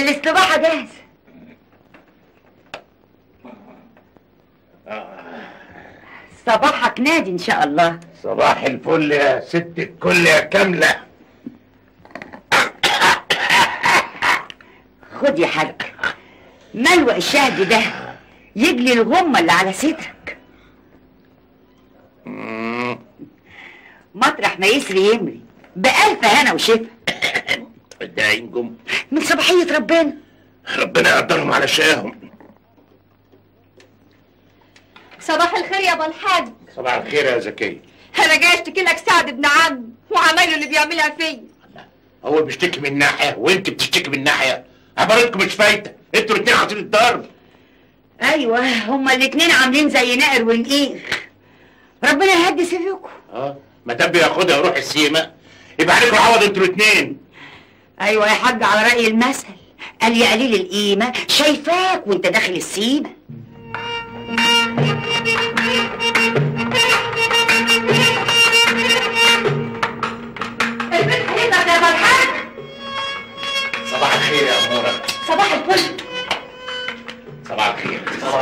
الاستباحة جاهزة صباحك نادي ان شاء الله صباح الفل يا ست الكل يا كاملة خد يا حاج ملوى الشهد ده يجلي الغمة اللي على صدرك مطرح ما يسري يمري بألف هنا وشفا الداعين جم من صباحية ربنا ربنا يقدرهم على شقاهم صباح الخير يا ابو الحاج صباح الخير يا زكية انا جاي اشتكي لك سعد ابن عم وعمايله اللي بيعملها فيا هو بيشتكي من ناحية وانت بتشتكي من ناحية عبارتكم مش فايتة انتوا الاتنين عاطين الضرب ايوه هما الاتنين عاملين زي نائر ونقير ربنا يهدي سركم اه ما دام بياخدها ويروح السيما يبقى عليكم عوض انتوا الاتنين ايوه يا حاج على رأي المثل قال يا قليل القيمة شايفاك وانت داخل السيمة البيت هيبقى يا ابو الحاج صباح الخير يا أمورة صباح الفل صباح الخير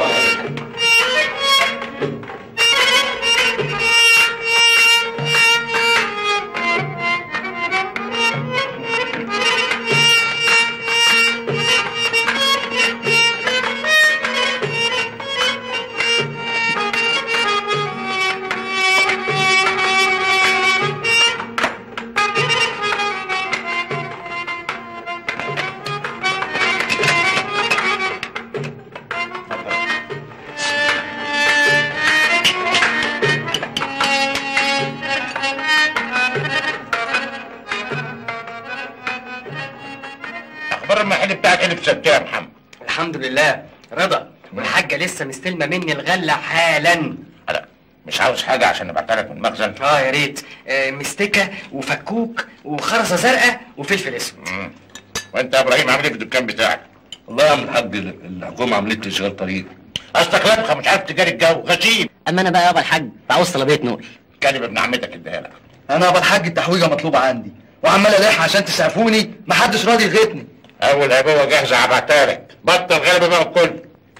اخبار المحل بتاعك اللي في يا محمد الحمد لله رضا والحاجه لسه مستلمه مني الغله حالا لا مش عاوز حاجة عشان ابعتها لك من المخزن اه يا ريت آه مستكه وفكوك وخرزه زرقاء وفلفل اسود مم. وانت يا ابراهيم عامل ايه في الدكان بتاعك؟ والله يا عم الحاج الحكومه عملت لي شغال طريق اصلك لبخه مش عارف تجاري الجو غشيم اما انا بقى يابا الحاج عاوز طلبيه نقل كلم ابن عمتك اديها لك انا ابو الحاج التحويجه مطلوبه عندي وعمال الح عشان تسعفوني محدش راضي يغيتني اول عبوه جاهزه هبعتها لك بطل غلبه بقى الكل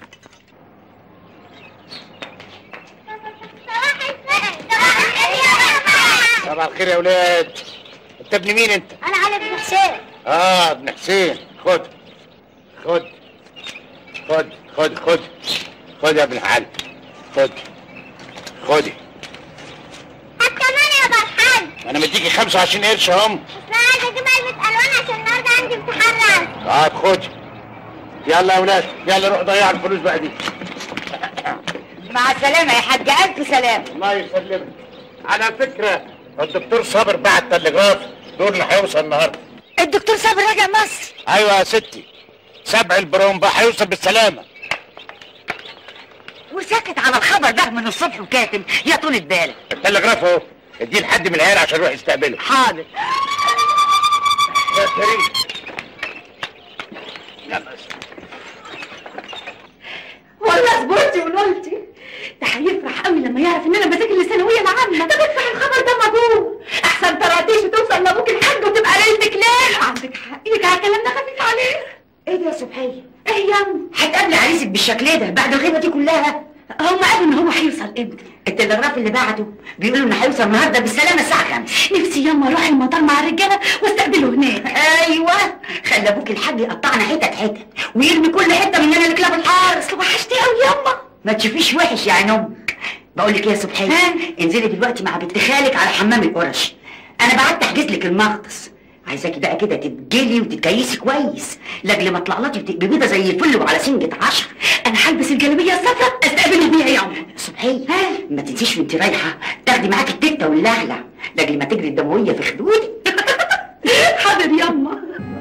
صباح الخير يا ولاد انت ابن مين انت؟ انا علي بن حسين اه ابن حسين خد خد خد خد خد خد يا ابن الحاج خد خدي طب كمان يا ابو الحاج انا مديكي 25 قرش اهم انا عايزه اجيب علبه الوان عشان النهارده عندي امتحان رسم طيب خد يلا يا ولاد يلا روح ضيع الفلوس بقى دي مع السلامة يا حاج ألف سلامة الله يسلمك على فكرة الدكتور صابر بعت تلغراف دول اللي هيوصل النهارده الدكتور صابر راجع مصر ايوه يا ستي سبع البرومبا هيوصل بالسلامة وساكت على الخبر ده من الصبح وكاتم يا طولة بالك التلغراف اهو اديه لحد من العيال عشان يروح يستقبله حاضر يا كريم يلا والله صبرتي ونولتي ده هيفرح قوي لما يعرف ان انا بذاكر للثانويه العامه طب ادفع الخبر ده مجهول احسن طراتيش وتوصل لابوك الحاج وتبقى ليلتك ليل عندك حق يرجع كلامنا خفيف عليه ايه ده يا سبحية ايه يا أم؟ هتقابلي عريسك بالشكل ده بعد الغيبة دي كلها هم قالوا ان هو هيوصل امتى التلغراف اللي بعته بيقولوا انه هيوصل النهارده بالسلامة الساعة 5 نفسي ياما اروح المطار مع الرجاله واستقبله هناك ايوه خلي ابوك الحاج يقطعنا حتت حتت ويرمي كل حته مننا لكلاب الحارس اصل وحشتي قوي ياما ما تشوفيش وحش يا عين امك بقول لك ايه يا سبحيه ها؟ انزلي دلوقتي مع بنت خالك على حمام القرش انا بعت احجز لك المغطس عايزاكي بقى كده تتجلي وتتكيسي كويس لاجل ما طلعلاتي وتبقي بيضه زي الفل وعلى سنجة عشر انا هلبس الجلابيه الصفراء استقبله بيها ياما سبحيه ما تنسيش وانت رايحه تاخدي معاكي التته واللهله لاجل ما تجري الدمويه في خدودك حاضر ياما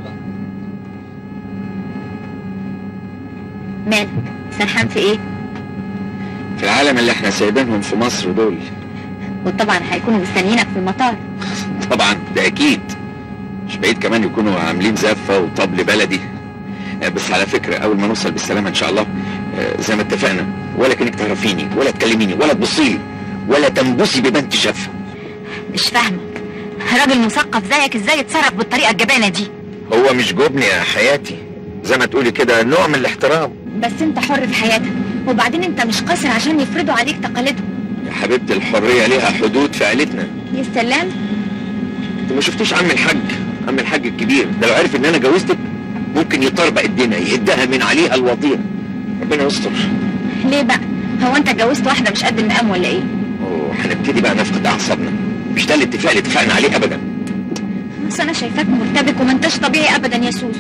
مالك سرحان في ايه في العالم اللي احنا سايبينهم في مصر دول وطبعا هيكونوا مستنيينك في المطار طبعا ده اكيد مش بعيد كمان يكونوا عاملين زفه وطبل بلدي آه، بس على فكره اول ما نوصل بالسلامه ان شاء الله آه، زي ما اتفقنا ولا كانك تعرفيني ولا تكلميني ولا تبصيلي ولا تنبسي ببنت شافه مش فاهمه راجل مثقف زيك ازاي يتصرف بالطريقه الجبانه دي هو مش جبن يا حياتي زي ما تقولي كده نوع من الاحترام بس انت حر في حياتك وبعدين انت مش قاصر عشان يفرضوا عليك تقاليدهم يا حبيبتي الحريه ليها حدود في عيلتنا يا سلام انت ما شفتيش عم الحاج عم الحاج الكبير ده لو عرف ان انا جوزتك ممكن يطربق الدنيا يهدها من عليها الوطيره ربنا يستر ليه بقى هو انت اتجوزت واحده مش قد المقام ولا ايه وهنبتدي بقى نفقد اعصابنا مش ده الاتفاق اللي اتفقنا عليه ابدا بس انا شايفاك مرتبك وما انتش طبيعي ابدا يا سوسو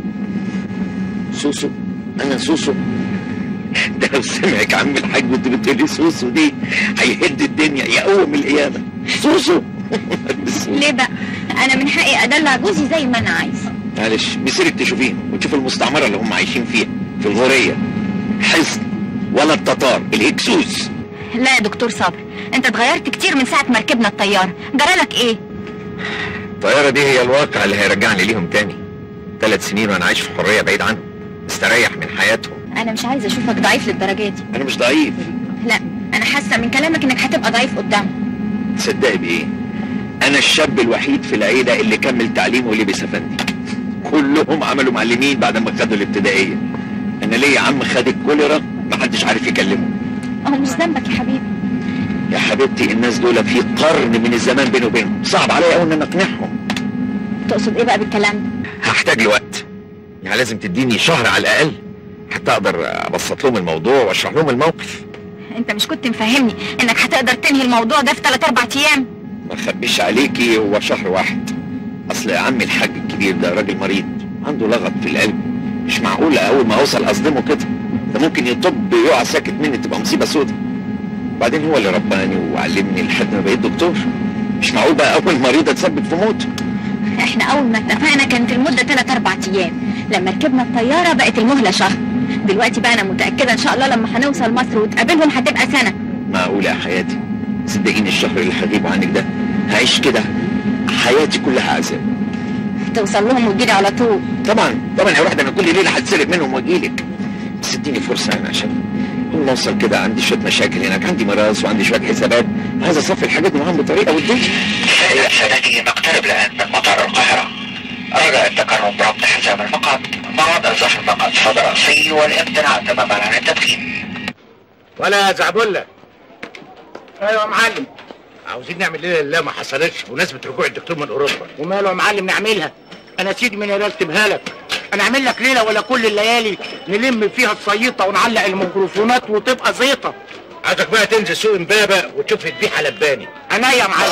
سوسو انا سوسو ده لو سمعك عم الحاج وانت بتقولي سوسو دي هيهد الدنيا يقوم القيامه سوسو ليه بقى انا من حقي ادلع جوزي زي ما انا عايز معلش مسيرك تشوفيهم وتشوف المستعمره اللي هم عايشين فيها في الغوريه حصن ولا التتار الهكسوس لا يا دكتور صبر انت اتغيرت كتير من ساعه ما ركبنا الطياره جرالك ايه الطياره دي هي الواقع اللي هيرجعني ليهم تاني ثلاث سنين وانا عايش في حريه بعيد عنهم مستريح من حياتهم انا مش عايزه اشوفك ضعيف للدرجه دي انا مش ضعيف لا انا حاسه من كلامك انك هتبقى ضعيف قدامهم تصدقي بايه انا الشاب الوحيد في العيله اللي كمل تعليمه ولبس افندي كلهم عملوا معلمين بعد ما خدوا الابتدائيه انا ليا عم خد الكوليرا محدش عارف يكلمه هو مش ذنبك يا حبيبي يا حبيبتي الناس دول في قرن من الزمان بيني وبينهم صعب عليا قوي ان انا اقنعهم تقصد ايه بقى بالكلام ده هحتاج لوقت يعني لازم تديني شهر على الاقل حتى اقدر ابسط لهم الموضوع واشرح لهم الموقف انت مش كنت مفهمني انك هتقدر تنهي الموضوع ده في 3 4 ايام ما اخبيش عليكي هو شهر واحد اصل يا عمي الحاج الكبير ده راجل مريض عنده لغط في القلب مش معقول اول ما اوصل اصدمه كده ده ممكن يطب يقع ساكت مني تبقى مصيبه سودة بعدين هو اللي رباني وعلمني لحد ما بقيت دكتور مش معقول بقى اول مريضه تسبب في موت احنا اول ما اتفقنا كانت المده 3 4 ايام لما ركبنا الطياره بقت المهله شهر دلوقتي بقى انا متاكده ان شاء الله لما هنوصل مصر وتقابلهم هتبقى سنه معقول يا حياتي صدقيني الشهر اللي هغيب عنك ده هعيش كده حياتي كلها عذاب توصل لهم وتجيلي على طول طبعا طبعا يا واحد انا كل ليله هتسرق منهم واجيلك بس اديني فرصه يعني عشان اول ما اوصل كده عندي شويه مشاكل هناك عندي مراس وعندي شويه حسابات عايز اصفي الحاجات معاهم بطريقه وديه سنتي نقترب الآن من مطار القاهرة رجاء التكرم بربط حزام المقعد مع وضع زخم المقعد فوق رأسي والامتناع تماما عن التدخين ولا زعبله ايوه يا معلم عاوزين نعمل ليله لله ما حصلتش بمناسبه رجوع الدكتور من اوروبا وماله يا معلم نعملها انا سيدي من يرتبها لك انا اعمل لك ليله ولا كل الليالي نلم فيها الصيطه ونعلق الميكروفونات وتبقى زيطه عايزك بقى تنزل سوق امبابه وتشوف الذبيحه لباني عينيا يا معلم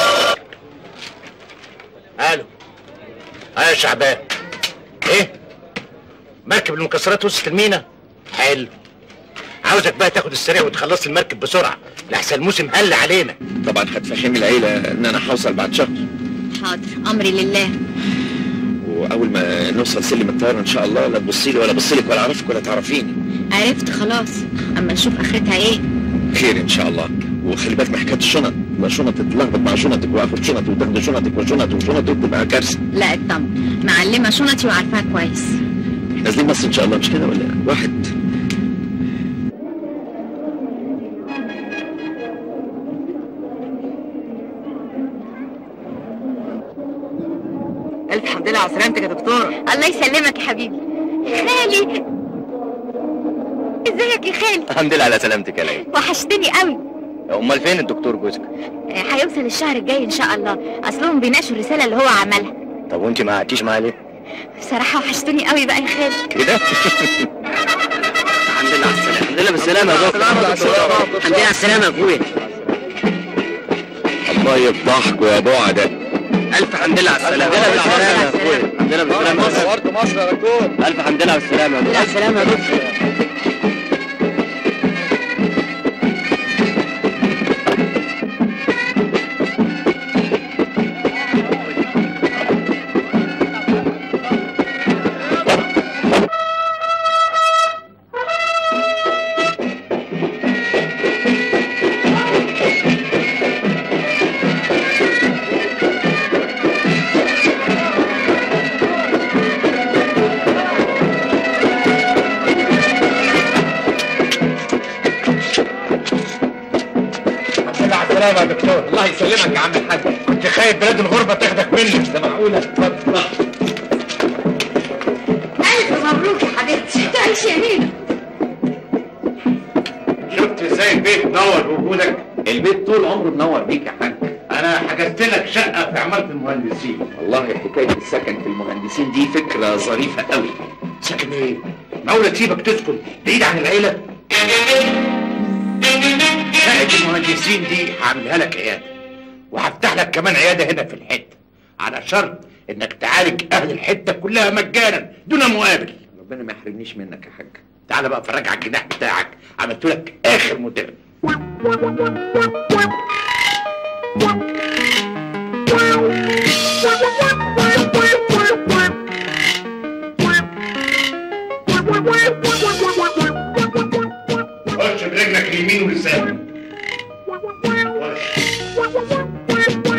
الو اه يا شعبان ايه مركب المكسرات وسط المينا حلو عاوزك بقى تاخد السريع وتخلص المركب بسرعه لحسن الموسم هل علينا طبعا هتفهم العيله ان انا هوصل بعد شهر حاضر امري لله واول ما نوصل سلم الطياره ان شاء الله لا تبصي لي ولا ابص لك ولا اعرفك ولا تعرفيني عرفت خلاص اما نشوف اخرتها ايه خير ان شاء الله وخلي بالك من حكايه الشنط ما شنط تتلخبط مع شنطك واخد شنط وتاخد شنطك وشنط وشنط وتبقى كارثه لا اطمن معلمه شنطي وعارفاها كويس نازلين مصر ان شاء الله مش كده ولا واحد الف حمد لله على سلامتك يا دكتور الله يسلمك يا حبيبي خالي ازيك يا خالي الحمد لله على سلامتك يا ليلى وحشتني قوي امال فين الدكتور جوزك آه، هيوصل الشهر الجاي ان شاء الله اصلهم بيناقشوا الرساله اللي هو عملها طب وانت ما قعدتيش معاه ليه بصراحه وحشتني قوي بقى يا خالي كده الحمد لله على السلامه الحمد لله بالسلامه يا دكتور الحمد لله على السلامه يا اخويا الله يفضحكوا يا بعدة الف حمد لله على السلامه الحمد لله بالسلامه يا اخويا الحمد لله بالسلامه نورت مصر يا دكتور الف حمد لله على السلامه يا دكتور على السلامه يا دكتور الحمد لله على السلامه يا دكتور الله يسلمك يا عم الحاج كنت خايف بلاد الغربه تاخدك مني ده معقوله اتفضل الف مبروك يا حبيبتي تعيش يا نينا شفت ازاي البيت نور بوجودك البيت طول عمره منور بيك يا حاج انا حجزت لك شقه في عماره المهندسين والله حكايه السكن في المهندسين دي فكره ظريفه قوي ساكن ايه معقوله تسيبك تسكن بعيد عن العيله شقه المهندسين دي هعملها لك عياده وهفتح لك كمان عياده هنا في الحته على شرط انك تعالج اهل الحته كلها مجانا دون مقابل ربنا ما يحرمنيش منك يا حاج تعال بقى افرج على الجناح بتاعك عملت لك اخر موديل خش برجلك اليمين واليسار خش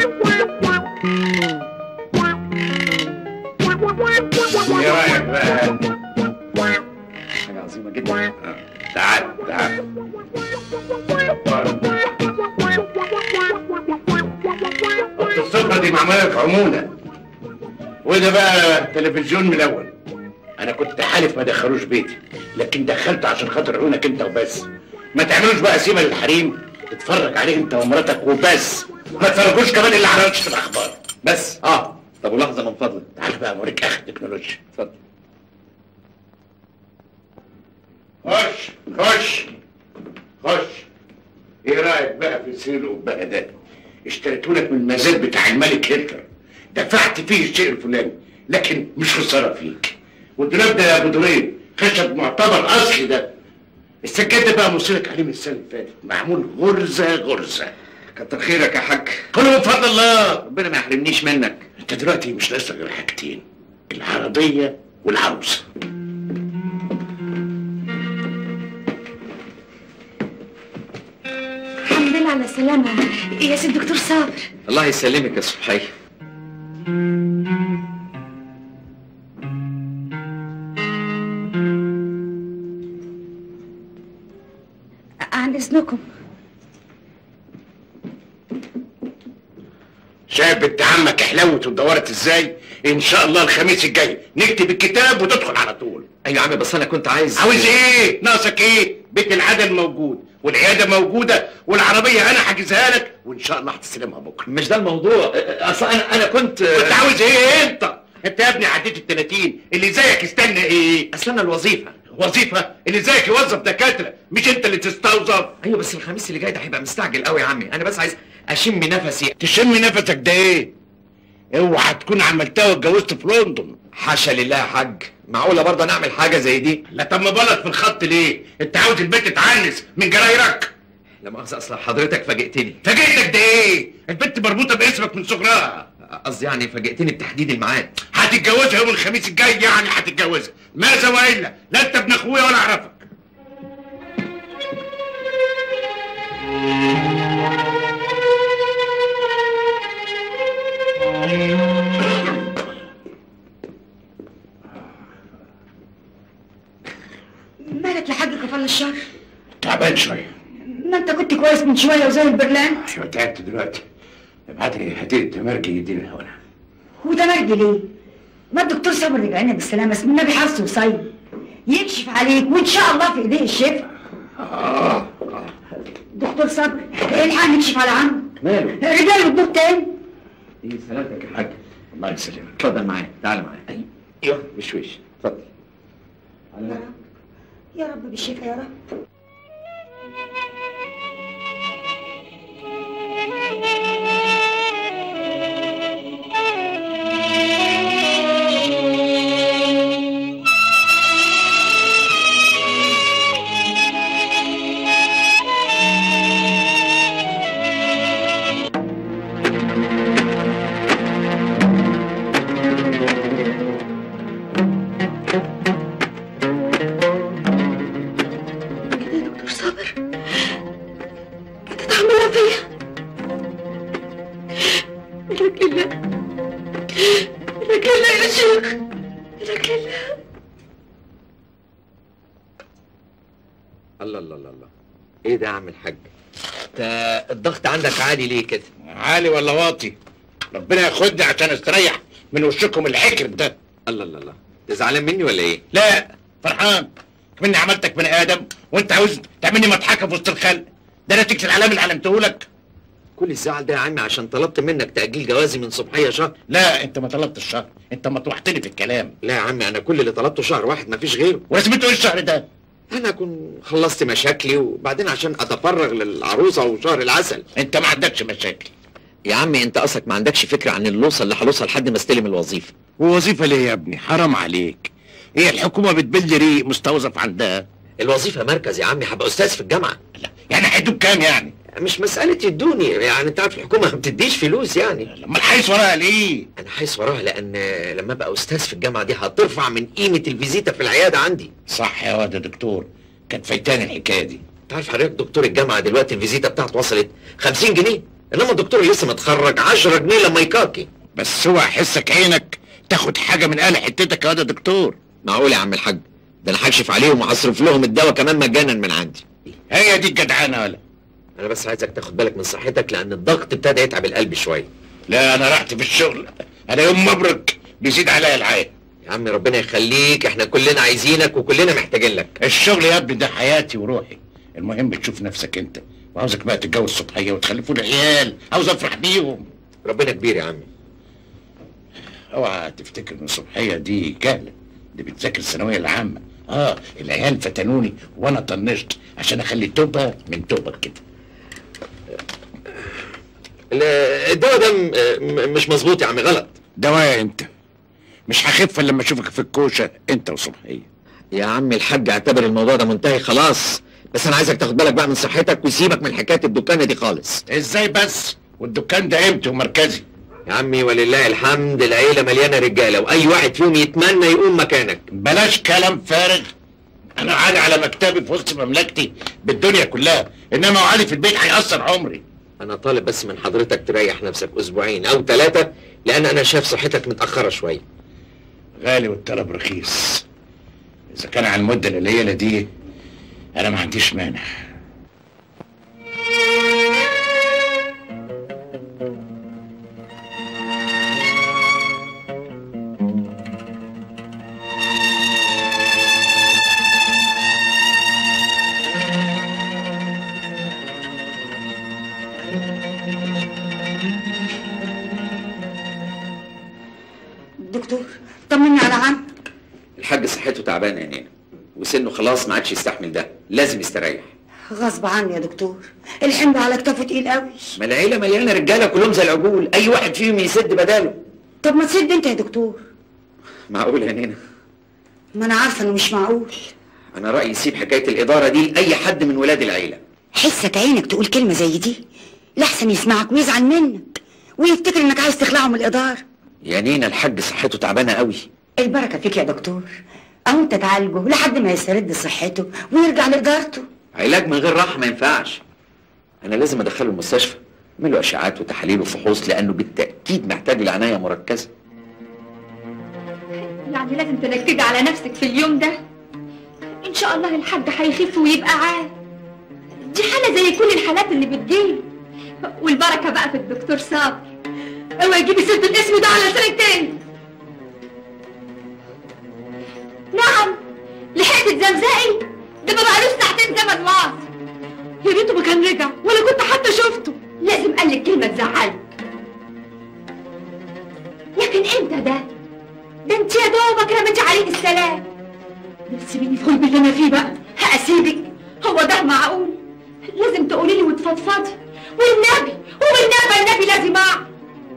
ايه رايك بقى حاجه عظيمه جدا آه. تعال تعال اوضه السفره دي معموله لك عموله وده بقى تلفزيون ملون انا كنت حالف ما دخلوش بيتي لكن دخلته عشان خاطر عيونك انت وبس ما تعملوش بقى سيما للحريم اتفرج عليه انت ومراتك وبس ما تفرجوش كمان اللي على نشر الاخبار بس اه طب ولحظه من فضلك تعال بقى اوريك اخر تكنولوجيا اتفضل خش خش خش ايه رايك بقى في سرير القبه ده اشتريته لك من المزاد بتاع الملك هتلر دفعت فيه الشيء الفلاني لكن مش خساره فيك والدولاب ده يا ابو دريم خشب معتبر اصلي ده السجاد ده بقى موصلك عليه من السنه اللي فاتت معمول غرزه غرزه كتر خيرك يا حاج كله من فضل الله ربنا ما يحرمنيش منك انت دلوقتي مش ناقصك غير حاجتين العربيه والعروسه الحمد لله على السلامة يا سيد دكتور صابر الله يسلمك يا صبحي عن إذنكم شايف بنت عمك حلوت ودورت ازاي ان شاء الله الخميس الجاي نكتب الكتاب وتدخل على طول ايوه يا عم بس انا كنت عايز عاوز ايه ناقصك ايه بيت العدل موجود والعياده موجوده والعربيه انا حاجزها لك وان شاء الله هتستلمها بكره مش ده الموضوع اصل انا انا كنت كنت عاوز ايه انت انت يا ابني عديت ال 30 اللي زيك استنى ايه اصل انا الوظيفه وظيفه اللي زيك يوظف دكاتره مش انت اللي تستوظف ايوه بس الخميس اللي جاي ده هيبقى مستعجل قوي يا عمي انا بس عايز اشم نفسي تشم نفسك ده ايه اوعى تكون عملتها واتجوزت في لندن حاشا لله يا حاج معقوله برضه نعمل حاجه زي دي لا طب ما بلط في الخط ليه انت عاوز البنت تعنس من جرايرك لا مؤاخذه اصل حضرتك فاجئتني فاجئتك ده ايه البنت مربوطه باسمك من صغرها قصدي يعني فاجئتني بتحديد الميعاد هتتجوزها يوم الخميس الجاي يعني هتتجوزها ماذا والا لا انت ابن اخويا ولا اعرفك مالك يا حاج كفال الشر تعبان شويه ما انت كنت كويس من شويه وزي البرلان ايوه تعبت دلوقتي ابعت لي هاتي التمرجي يديني الهونه وده مرجي ليه؟ ما الدكتور صبر رجع لنا بالسلامه اسم النبي حفص وصيد يكشف عليك وان شاء الله في ايديه الشفاء اه دكتور صبر الحق نكشف على عمه ماله رجع له تاني ايه سلامتك يا حاج الله يسلمك اتفضل معايا تعال معايا ايوه بشويش اتفضل يا رب يا رب بالشفاء يا رب كده يا دكتور صابر كده تعملها فيا لك لله لك لله يا شيخ لك لله الله الله الله الله ايه ده يا عم الحاج انت الضغط عندك عالي ليه كده عالي ولا واطي ربنا ياخدني عشان استريح من وشكم العكر ده الله الله الله تزعلان مني ولا ايه؟ لا فرحان كمني عملتك بني ادم وانت عاوز تعملني مضحكه في وسط الخلق ده نتيجه العلام اللي علمته لك كل الزعل ده يا عمي عشان طلبت منك تأجيل جوازي من صبحية شهر لا انت ما طلبتش الشهر انت مطوحتني في الكلام لا يا عمي انا كل اللي طلبته شهر واحد مفيش غيره ولازمته ايه الشهر ده انا كنت خلصت مشاكلي وبعدين عشان اتفرغ للعروسه وشهر العسل انت ما عندكش مشاكل يا عمي انت اصلك ما عندكش فكره عن اللوصه اللي هلوصها لحد ما استلم الوظيفه ووظيفه ليه يا ابني حرام عليك هي الحكومه بتبل ريق مستوظف عندها الوظيفه مركز يا عمي هبقى استاذ في الجامعه لا يعني هيدوك كام يعني مش مساله يدوني يعني انت عارف الحكومه ما بتديش فلوس يعني لما الحيث وراها ليه انا حاسس وراها لان لما ابقى استاذ في الجامعه دي هترفع من قيمه الفيزيتا في العياده عندي صح يا واد يا دكتور كانت فايتاني الحكايه دي انت عارف حضرتك دكتور الجامعه دلوقتي الفيزيتا بتاعته وصلت 50 جنيه انما الدكتور اللي لسه متخرج 10 جنيه لما يكاكي بس هو حسك عينك تاخد حاجه من اهل حتتك يا واد يا دكتور معقول يا عم الحاج ده انا هكشف عليهم وهصرف لهم الدواء كمان مجانا من عندي هي دي الجدعانه ولا انا بس عايزك تاخد بالك من صحتك لان الضغط ابتدى يتعب القلب شويه لا انا رحت في الشغل انا يوم ما ابرك بيزيد عليا العين يا عم ربنا يخليك احنا كلنا عايزينك وكلنا محتاجين لك الشغل يا ابني ده حياتي وروحي المهم تشوف نفسك انت وعاوزك بقى تتجوز صبحيه وتخلفوا لي عيال عاوز افرح بيهم ربنا كبير يا عمي اوعى تفتكر ان صبحيه دي جهله دي بتذاكر الثانويه العامه اه العيال فتنوني وانا طنشت عشان اخلي توبه من توبه كده ال- الدواء ده م- م- مش مظبوط يا عم غلط دوايا انت مش هخف الا لما اشوفك في الكوشه انت وصبحيه يا عم الحاج اعتبر الموضوع ده منتهي خلاص بس انا عايزك تاخد بالك بقى من صحتك وسيبك من حكايه الدكانه دي خالص ازاي بس والدكان ده قيمته ومركزي يا عمي ولله الحمد العيله مليانه رجاله واي واحد فيهم يتمنى يقوم مكانك بلاش كلام فارغ انا عالي على مكتبي في وسط مملكتي بالدنيا كلها انما وعالي في البيت هيأثر عمري انا طالب بس من حضرتك تريح نفسك اسبوعين او ثلاثه لان انا شايف صحتك متاخره شويه غالي والطلب رخيص اذا كان على المده القليله دي انا ما عنديش مانع دكتور طمني على عم الحاج صحته تعبانه يا نينا وسنه خلاص ما عادش يستحمل ده لازم يستريح غصب عني يا دكتور الحمل على كتافه تقيل قوي ما العيله مليانه رجاله كلهم زي العجول اي واحد فيهم يسد بداله طب ما تسد انت يا دكتور معقول يا نينا ما انا عارفه انه مش معقول انا رايي سيب حكايه الاداره دي لاي حد من ولاد العيله حسك عينك تقول كلمه زي دي لحسن يسمعك ويزعل منك ويفتكر انك عايز تخلعه من الاداره يا نينا الحاج صحته تعبانه قوي البركه فيك يا دكتور اهو انت تعالجه لحد ما يسترد صحته ويرجع لادارته علاج من غير راحه ما ينفعش انا لازم ادخله المستشفى اعمل له اشعاعات وتحاليل وفحوص لانه بالتاكيد محتاج لعنايه مركزه يعني لازم تنكدي على نفسك في اليوم ده ان شاء الله الحاج هيخف ويبقى عال دي حالة زي كل الحالات اللي بتجيلي والبركة بقى في الدكتور صابر اوعي تجيبي سيرة الاسم ده على لسانك تاني نعم لحقت الزمزقي ده ما بقالوش ساعتين زمن واصل يا ريته ما كان رجع ولا كنت حتى شفته لازم قال لك كلمة تزعلك لكن امتى ده؟ ده انت يا دوبك رميتي عليه السلام سيبيني في غلب اللي انا فيه بقى هسيبك هو ده معقول لازم تقولي لي وتفضفضي والنبي والنبي النبي لازم اعرف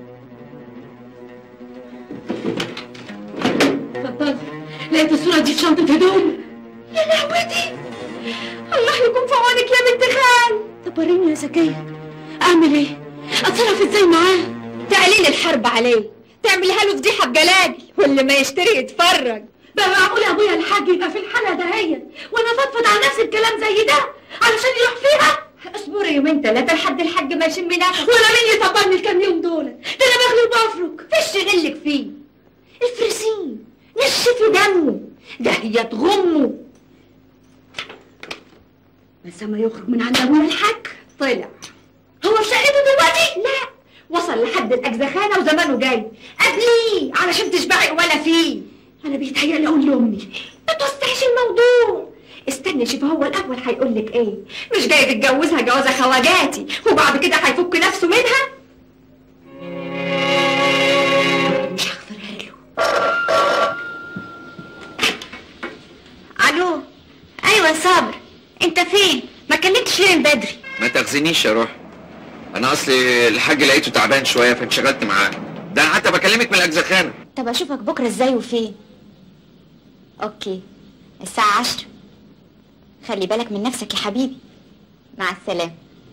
اتفضلي لقيت الصورة دي في شنطة هدوم يا لهوتي الله يكون في عونك يا بنت خال طب وريني يا زكية اعمل ايه؟ اتصرف ازاي معاه؟ تعليل الحرب عليه تعملها له فضيحة بجلاجل واللي ما يشتري يتفرج بقى معقول ابويا الحاج يبقى في الحالة دهيت وانا فضفض على نفس الكلام زي ده علشان يروح فيها اصبري يومين ثلاثة لحد الحاج ما يشم نفسه ولا مين يطبلني الكام يوم دول ده انا بغلي وبفرك فيش غلك فيه افرسيه نشفي دمه ده هي تغمه بس ما يخرج من عند ابويا الحاج طلع هو في شقته دلوقتي؟ لا وصل لحد الاجزخانه وزمانه جاي قبليه علشان تشبعي ولا فيه انا بيتهيألي اقول لامي ما توسعش الموضوع استني شوف هو الاول هيقول لك ايه مش جاي تتجوزها جوازه خواجاتي وبعد كده هيفك نفسه منها مش هغفرها له الو ايوه صابر انت فين ما كلمتش ليه من بدري ما تخزنيش يا روح انا اصلي الحاج لقيته تعبان شويه فانشغلت معاه ده انا حتى بكلمك من الاجزخانه طب اشوفك بكره ازاي وفين اوكي الساعه عشرة خلي بالك من نفسك يا حبيبي مع السلامه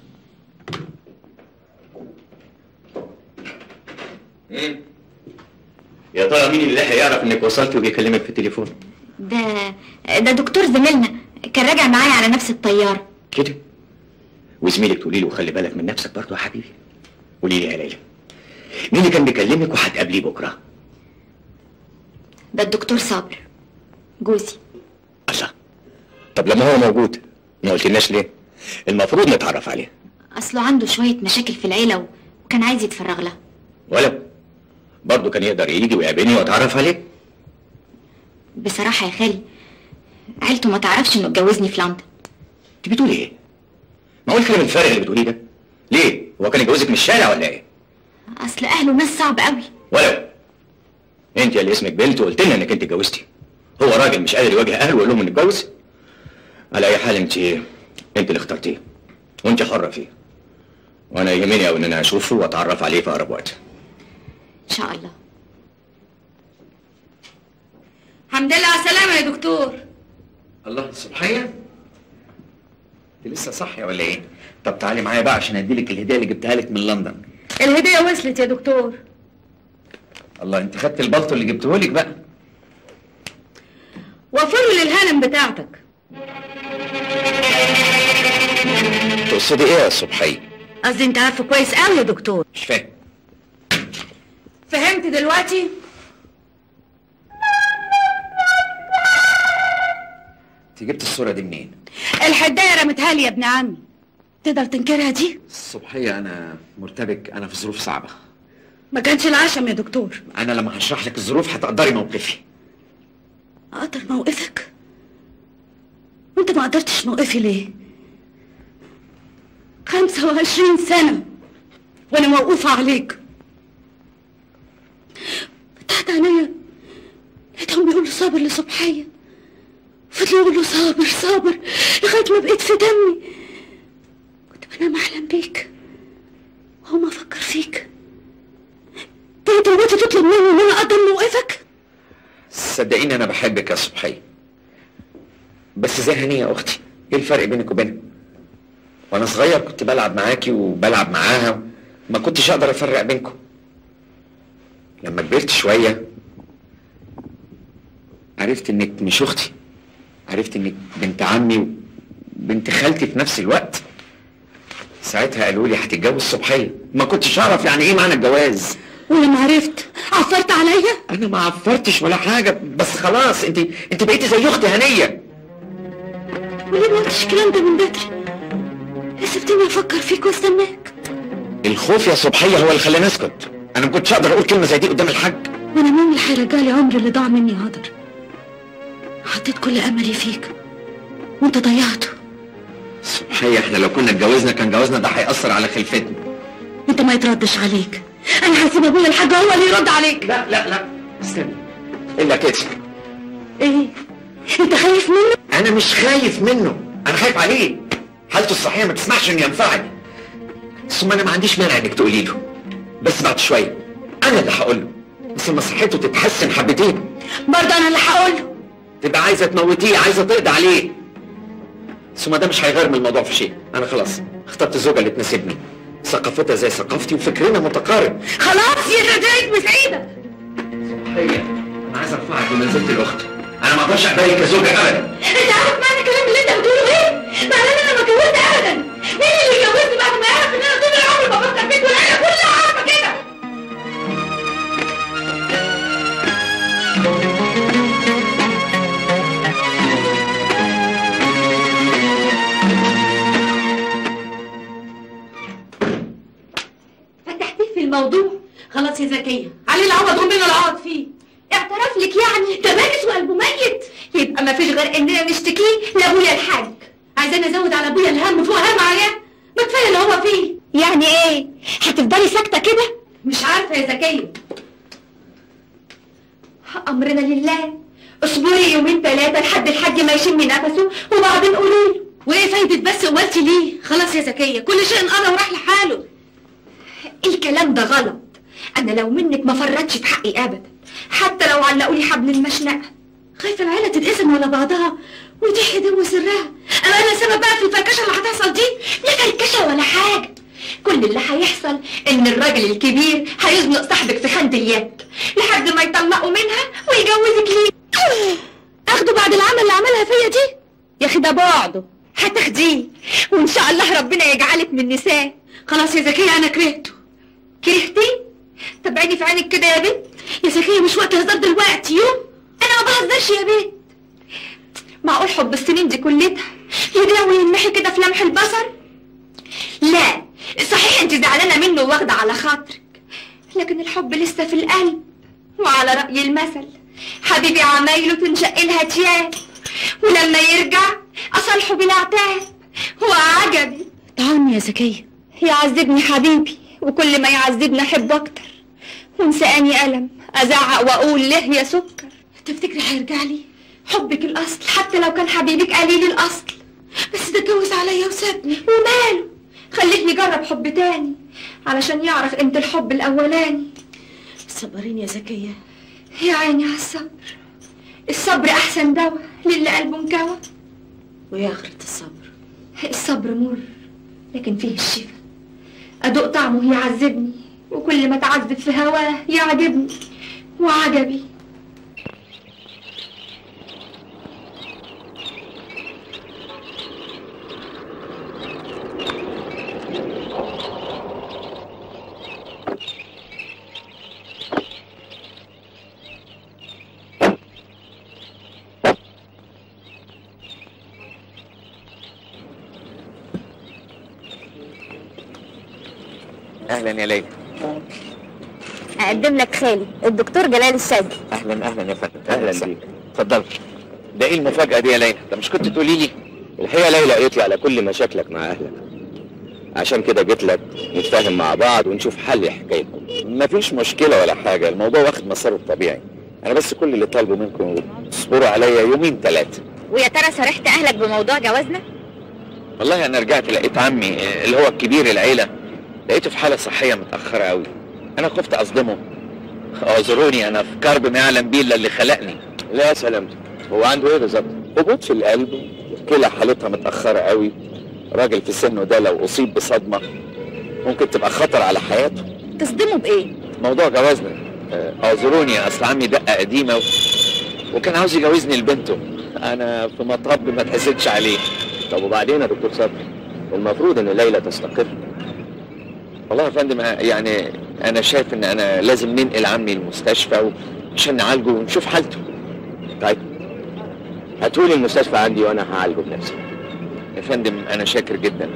ايه يا ترى مين اللي هيعرف انك وصلت وبيكلمك في التليفون ده ده دكتور زميلنا كان راجع معايا على نفس الطياره كده وزميلك تقولي له خلي بالك من نفسك برضه يا حبيبي قولي لي يا ليلى مين اللي كان بيكلمك وهتقابليه بكره ده الدكتور صابر جوزي الله طب لما هو موجود ما قلتلناش ليه المفروض نتعرف عليه اصله عنده شويه مشاكل في العيله و- وكان عايز يتفرغ لها ولو برضه كان يقدر يجي ويقابلني واتعرف عليه بصراحه يا خالي عيلته ما تعرفش انه اتجوزني في لندن انت بتقولي ايه معقول الكلام الفارغ اللي بتقوليه ده ليه هو كان يتجوزك من الشارع ولا ايه اصل اهله ناس صعب قوي ولو انت اللي اسمك بنت وقلت لنا انك انت اتجوزتي هو راجل مش قادر يواجه اهله ويقول لهم انه اتجوز على اي حال انت انت اللي اخترتيه وانت حره فيه وانا يهمني قوي ان انا اشوفه واتعرف عليه في اقرب وقت ان شاء الله الحمد لله على السلامه يا دكتور الله صبحيه انت لسه صاحيه ولا ايه طب تعالي معايا بقى عشان اديلك الهديه اللي جبتها لك من لندن الهديه وصلت يا دكتور الله انت خدت البلطو اللي جبته لك بقى وفروا للهانم بتاعتك تقصدي ايه يا صبحيه قصدي انت عارفه كويس قوي يا دكتور مش فاهم فهمت دلوقتي انت جبت الصوره دي منين الحدايه رمتها لي يا ابن عمي تقدر تنكرها دي صبحيه انا مرتبك انا في ظروف صعبه ما كانش العشم يا دكتور انا لما هشرح لك الظروف هتقدري موقفي اقدر موقفك وانت ما قدرتش موقفي ليه خمسة وعشرين سنة وانا موقوفة عليك فتحت عينيا لقيتهم بيقولوا صابر لصبحية فضلوا يقولوا صابر صابر لغاية ما بقيت في دمي كنت بنام احلم بيك وهما افكر فيك تيجي دلوقتي تطلب مني ان انا اقدر موقفك صدقيني انا بحبك يا صبحيه بس زي هنيه يا اختي ايه الفرق بينك وبينها وانا صغير كنت بلعب معاكي وبلعب معاها ما كنتش اقدر افرق بينكم لما كبرت شويه عرفت انك مش اختي عرفت انك بنت عمي وبنت خالتي في نفس الوقت ساعتها قالوا لي هتتجوز صبحيه ما كنتش اعرف يعني ايه معنى الجواز ولما عرفت عفرت عليا انا ما عفرتش ولا حاجه بس خلاص انت انت بقيتي زي اختي هنيه وليه ما قلتش الكلام ده من بدري ليه سبتني افكر فيك واستناك الخوف يا صبحيه هو اللي خلاني اسكت انا ما كنتش اقدر اقول كلمه زي دي قدام الحاج وانا مين اللي هيرجع لي عمري اللي ضاع مني هدر حطيت كل املي فيك وانت ضيعته صبحيه احنا لو كنا اتجوزنا كان جوازنا ده هيأثر على خلفتنا انت ما يتردش عليك انا هسيب ابويا الحاج هو اللي يرد عليك لا لا لا استنى الا كده ايه انت خايف منه انا مش خايف منه انا خايف عليه حالته الصحيه ما تسمحش انه ينفعني ثم انا ما عنديش مانع انك تقولي له بس بعد شويه انا اللي هقول له بس لما صحته تتحسن حبتين برضه انا اللي هقول له تبقى عايزه تموتيه عايزه تقضي عليه ثم ده مش هيغير من الموضوع في شيء انا خلاص اخترت الزوجه اللي تناسبني ثقافتها زي ثقافتي وفكرنا متقارب خلاص يا رجعت بسعيدة هي انا عايز ارفعك بمنزله الاخت انا ما اقدرش اقبلك كزوجه ابدا انت عارف معنى الكلام اللي انت بتقوله ايه؟ معناه ان انا ما اتجوزت ابدا مين اللي اتجوزني بعد ما يعرف ان انا طول العمر بفكر فيك والعيله كلها عارفه كده فتحتيه في الموضوع خلاص يا زكيه علي العوض ومنه العوض فيه اعترف لك يعني ده ميت وقلبه ميت يبقى ما فيش غير اننا نشتكيه لابويا الحاج عايزين ازود على ابويا الهم فوق هم عليه ما كفايه اللي هو فيه يعني ايه هتفضلي ساكته كده مش عارفه يا زكيه امرنا لله اصبري يومين ثلاثه لحد الحاج ما يشم نفسه وبعدين قولي له وايه فايده بس قولتي ليه خلاص يا زكيه كل شيء انقضى وراح لحاله الكلام ده غلط انا لو منك ما فرطش في حقي ابدا حتى لو علقوا لي حبل المشنقه خايفه العيله تتقسم على بعضها وتحيي دم سرها انا انا سبب بقى في الفركشه اللي هتحصل دي لا فركشه ولا حاجه كل اللي هيحصل ان الراجل الكبير هيزنق صاحبك في خانه اليد لحد ما يطلقوا منها ويجوزك ليه اخده بعد العمل اللي عملها فيا دي يا اخي ده بعده هتاخديه وان شاء الله ربنا يجعلك من نساه خلاص يا زكيه انا كرهته كرهتي طب عيني في عينك كده يا بنت يا زكيه مش وقت هزار دلوقتي يوم انا ما بهزرش يا بنت معقول حب السنين دي كلها يجري وينمحي كده في لمح البصر لا صحيح انت زعلانه منه واخده على خاطرك لكن الحب لسه في القلب وعلى رأي المثل حبيبي عمايله تنشق لها تياب ولما يرجع أصالحه بالعتاب هو عجبي طعم يا زكية يعذبني حبيبي وكل ما يعذبني أحبه أكتر وانساني ألم أزعق وأقول ليه يا سكر تفتكري هيرجع لي حبك الأصل حتى لو كان حبيبك قليل الأصل بس ده اتجوز عليا وسابني وماله خليتني أجرب حب تاني علشان يعرف قيمة الحب الأولاني صبرين يا زكية يا عيني على الصبر الصبر أحسن دواء للي قلبه مكوى ويا آخرة الصبر الصبر مر لكن فيه الشفا أدوق طعمه يعذبني وكل ما تعذب في هواه يعجبني وعجبي اهلا يا ليلى أقدم لك خالي الدكتور جلال الشاذلي اهلا اهلا يا فندم اهلا بيك اتفضل ده ايه المفاجاه دي يا ليلى ده مش كنت تقولي لي الحقيقة ليلى قالت لي على كل مشاكلك مع أهلك عشان كده جيت لك نتفاهم مع بعض ونشوف حل حكايتكم مفيش مشكله ولا حاجه الموضوع واخد مساره الطبيعي انا بس كل اللي طالبه منكم تصبروا عليا يومين ثلاثه ويا ترى صرحت أهلك بموضوع جوازنا؟ والله انا رجعت لقيت عمي آه، اللي هو الكبير العيله لقيته في حاله صحيه متاخره قوي انا خفت اصدمه اعذروني انا في كرب ما يعلم بيه الا اللي خلقني لا سلامتك هو عنده ايه بالظبط؟ هبوط في القلب كلى حالتها متاخره قوي راجل في سنه ده لو اصيب بصدمه ممكن تبقى خطر على حياته تصدموا بإيه؟ موضوع جوازنا آه، اعذروني اصل عمي دقه قديمه و... وكان عاوز يجوزني لبنته انا في مطب ما تحسدش عليه طب وبعدين يا دكتور صبري المفروض ان ليلى تستقر والله يا فندم آه، يعني انا شايف ان انا لازم ننقل عمي المستشفى و- عشان نعالجه ونشوف حالته طيب هاتولي المستشفى عندي وانا هعالجه بنفسي يا فندم انا شاكر جدا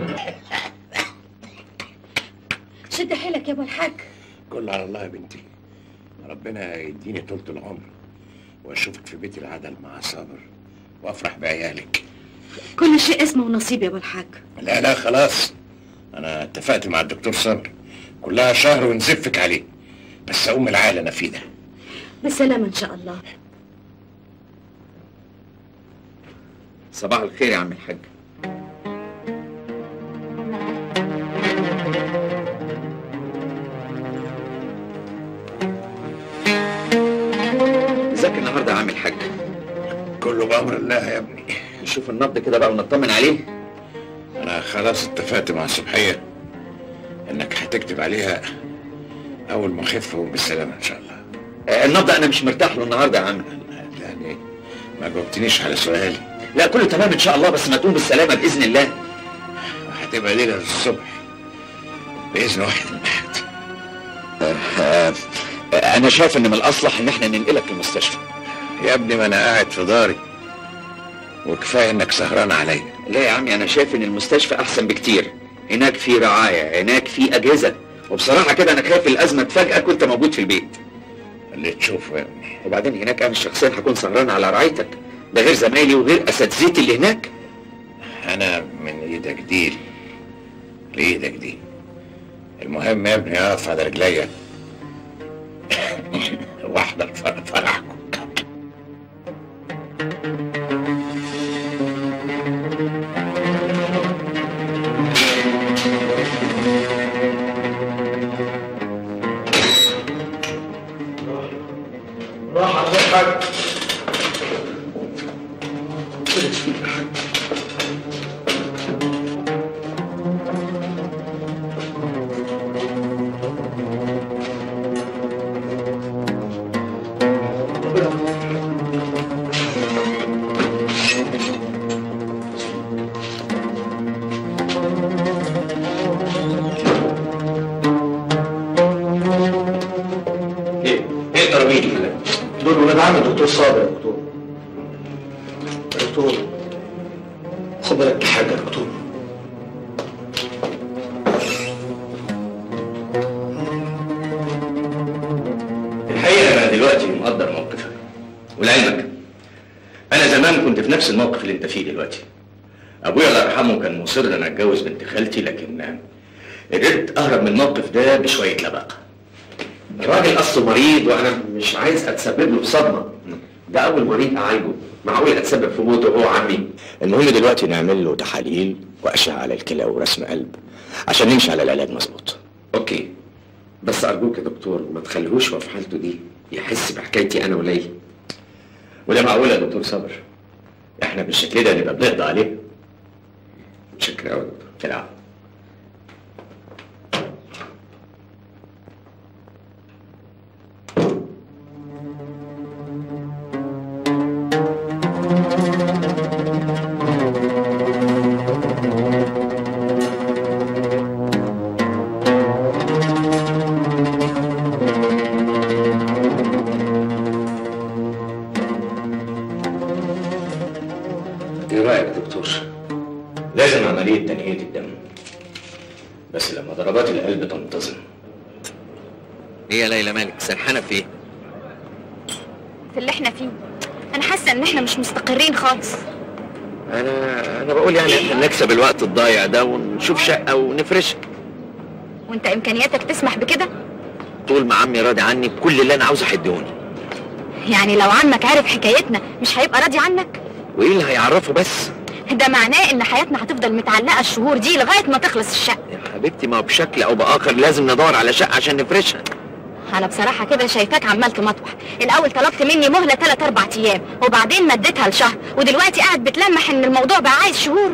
شد حيلك يا أبو الحاج كله على الله يا بنتي ربنا يديني طولة العمر واشوفك في بيت العدل مع صابر وافرح بعيالك كل شيء اسمه ونصيب يا أبو الحاج لا لا خلاص انا اتفقت مع الدكتور صابر كلها شهر ونزفك عليه بس اقوم العالة انا فيه ده بالسلامة إن شاء الله صباح الخير يا عم الحاج ازيك النهارده يا عم الحاج كله بامر الله يا ابني نشوف النبض كده بقى ونطمن عليه انا خلاص اتفقت مع صبحية انك هتكتب عليها اول ما اخف اقوم بالسلامة ان شاء الله آه، النبض انا مش مرتاح له النهارده يا عم يعني ما جاوبتنيش على سؤالي لا كله تمام ان شاء الله بس ما تقوم بالسلامه باذن الله هتبقى ليلة الصبح بإذن واحد الأحد آه، آه، انا شايف ان من الاصلح ان احنا ننقلك المستشفى يا ابني ما أنا قاعد في داري وكفاية إنك سهران عليا لا يا عمي انا شايف ان المستشفى احسن بكتير هناك في رعايه هناك في اجهزه وبصراحه كده انا خايف الازمه تفاجئك وانت موجود في البيت اللي تشوفه يا ابني وبعدين هناك انا شخصيا هكون سهران على رعايتك ده غير زمايلي وغير اساتذتي اللي هناك انا من ايدك دي لايدك دي المهم يا ابني اقف على رجليا واحضر فر- فرحكم راح على حاجة ايه ايه الترابيج دي دول ولاد عم الدكتور صابر يا دكتور يا دكتور خد بالك من حاجة يا دكتور الحقيقه انا دلوقتي مقدر موقفك ولعلمك انا زمان كنت في نفس الموقف اللي انت فيه دلوقتي ابويا الله يرحمه كان مصر ان اتجوز بنت خالتي لكن قدرت اهرب من الموقف ده بشويه لباقه الراجل اصله مريض وانا مش عايز اتسبب له بصدمه ده اول مريض اعالجه معقول اتسبب في موته هو عمي المهم دلوقتي نعمل له تحاليل واشعه على الكلى ورسم قلب عشان نمشي على العلاج مظبوط اوكي بس ارجوك يا دكتور ما تخليهوش هو في حالته دي يحس بحكايتي انا وليلى وده معقول يا دكتور صابر احنا بالشكل ده نبقى بنقضي عليه متشكر قوي يا دكتور كلام ايه رايك يا دكتور لازم عمليه تنقيه الدم بس لما ضربات القلب تنتظم ايه يا ليلى مالك سرحانه في ايه في اللي احنا فيه انا حاسه ان احنا مش مستقرين خالص انا انا بقول يعني احنا نكسب الوقت الضايع ده ونشوف شقه ونفرشها وانت امكانياتك تسمح بكده طول ما عمي راضي عني بكل اللي انا عاوز احدهوني يعني لو عمك عارف حكايتنا مش هيبقى راضي عنك وايه اللي هيعرفه بس ده معناه ان حياتنا هتفضل متعلقه الشهور دي لغايه ما تخلص الشقه يا حبيبتي ما هو بشكل او باخر لازم ندور على شقه عشان نفرشها انا بصراحه كده شايفاك عمال تمطوح الاول طلبت مني مهله 3 4 ايام وبعدين مديتها لشهر ودلوقتي قاعد بتلمح ان الموضوع بقى عايز شهور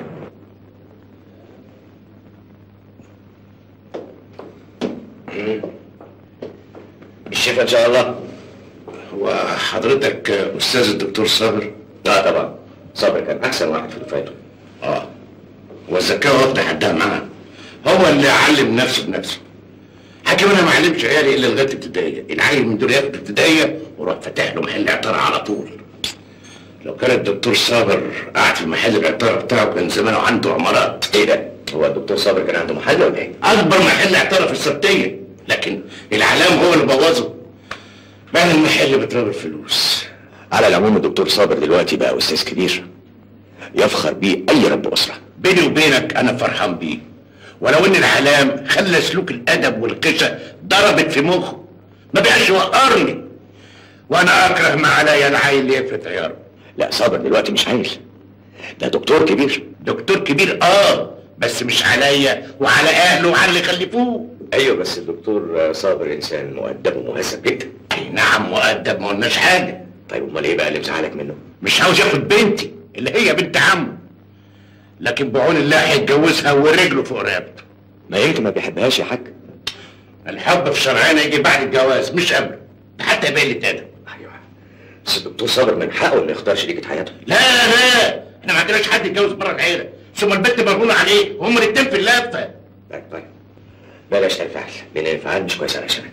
الشفاء ان شاء الله هو حضرتك استاذ الدكتور صابر لا طبعا صابر كان احسن واحد في دفعته اه والذكاء واخد حدها معاه هو اللي علم نفسه بنفسه حكي وانا ما علمش عيالي الا لغايه ابتدائيه العيل من دول ياخد ابتدائيه وراح فاتح له محل عطاره على طول لو كان الدكتور صابر قاعد في محل العطاره بتاعه كان زمانه عنده عمارات ايه ده هو الدكتور صابر كان عنده محل ولا ايه اكبر محل عطاره في السبتيه لكن الاعلام هو اللي بوظه بان المحل بتراب الفلوس على العموم الدكتور صابر دلوقتي بقى استاذ كبير يفخر بيه اي رب اسره بيني وبينك انا فرحان بيه ولو ان الاعلام خلى سلوك الادب والقشة ضربت في مخه ما بقاش يوقرني وانا اكره ما عليا العيل اللي يفلت عياره لا صابر دلوقتي مش عيل ده دكتور كبير دكتور كبير اه بس مش عليا وعلى اهله وعلى اللي خلفوه ايوه بس الدكتور صابر انسان مؤدب ومهذب جدا اي نعم مؤدب ما قلناش حاجه طيب امال ايه بقى اللي مزعلك منه مش عاوز ياخد بنتي اللي هي بنت عمه لكن بعون الله هيتجوزها ورجله فوق رقبته ما يمكن ما بيحبهاش يا حاج الحب في شرعنا يجي بعد الجواز مش قبله ده حتى يبقى قله ادب ايوه بس الدكتور صابر من حقه انه يختار شريكة حياته لا لا احنا ما عندناش حد يتجوز بره العيله ثم البنت مرهونه عليه وهم الاتنين في اللفه طيب طيب بلاش تنفعل لان الانفعال مش كويس علشانك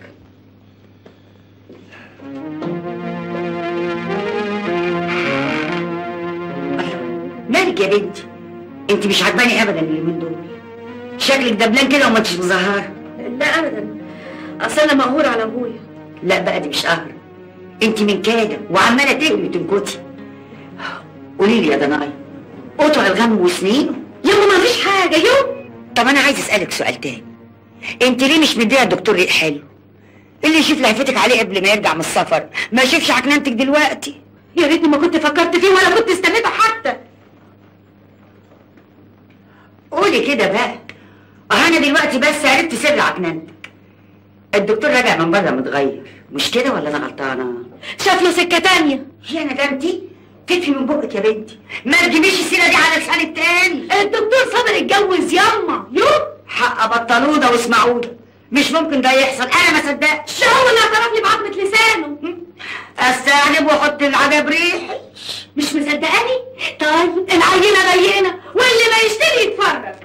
مالك يا بنتي انت مش عجباني ابدا اليومين دول شكلك دبلان كده وما انتش مظهره لا ابدا اصل انا مقهوره على ابويا لا بقى دي مش قهر انت من كده وعماله تهمي تنكتي قولي لي يا دناي قطع الغم وسنينه يما ما فيش حاجه يوم طب انا عايز اسالك سؤال تاني انت ليه مش مديها الدكتور ريق حلو اللي يشوف لهفتك عليه قبل ما يرجع من السفر ما يشوفش عكنانتك دلوقتي يا ريتني ما كنت فكرت فيه ولا كنت استنيته حتى قولي كده بقى اه انا دلوقتي بس عرفت سر عكنانتك الدكتور راجع من بره متغير مش كده ولا انا غلطانه شاف له سكه تانية يا ندمتي تكفي من بقك يا بنتي ما تجيبيش السيره دي على لسان التاني الدكتور صابر اتجوز يما يوم حق بطلوده واسمعوده مش ممكن ده يحصل انا ما صدقتش ده هو اللي اعترف لي بعظمه لسانه استعجب واحط العجب ريحي مش مصدقاني طيب العينه بينه واللي ما يشتري يتفرج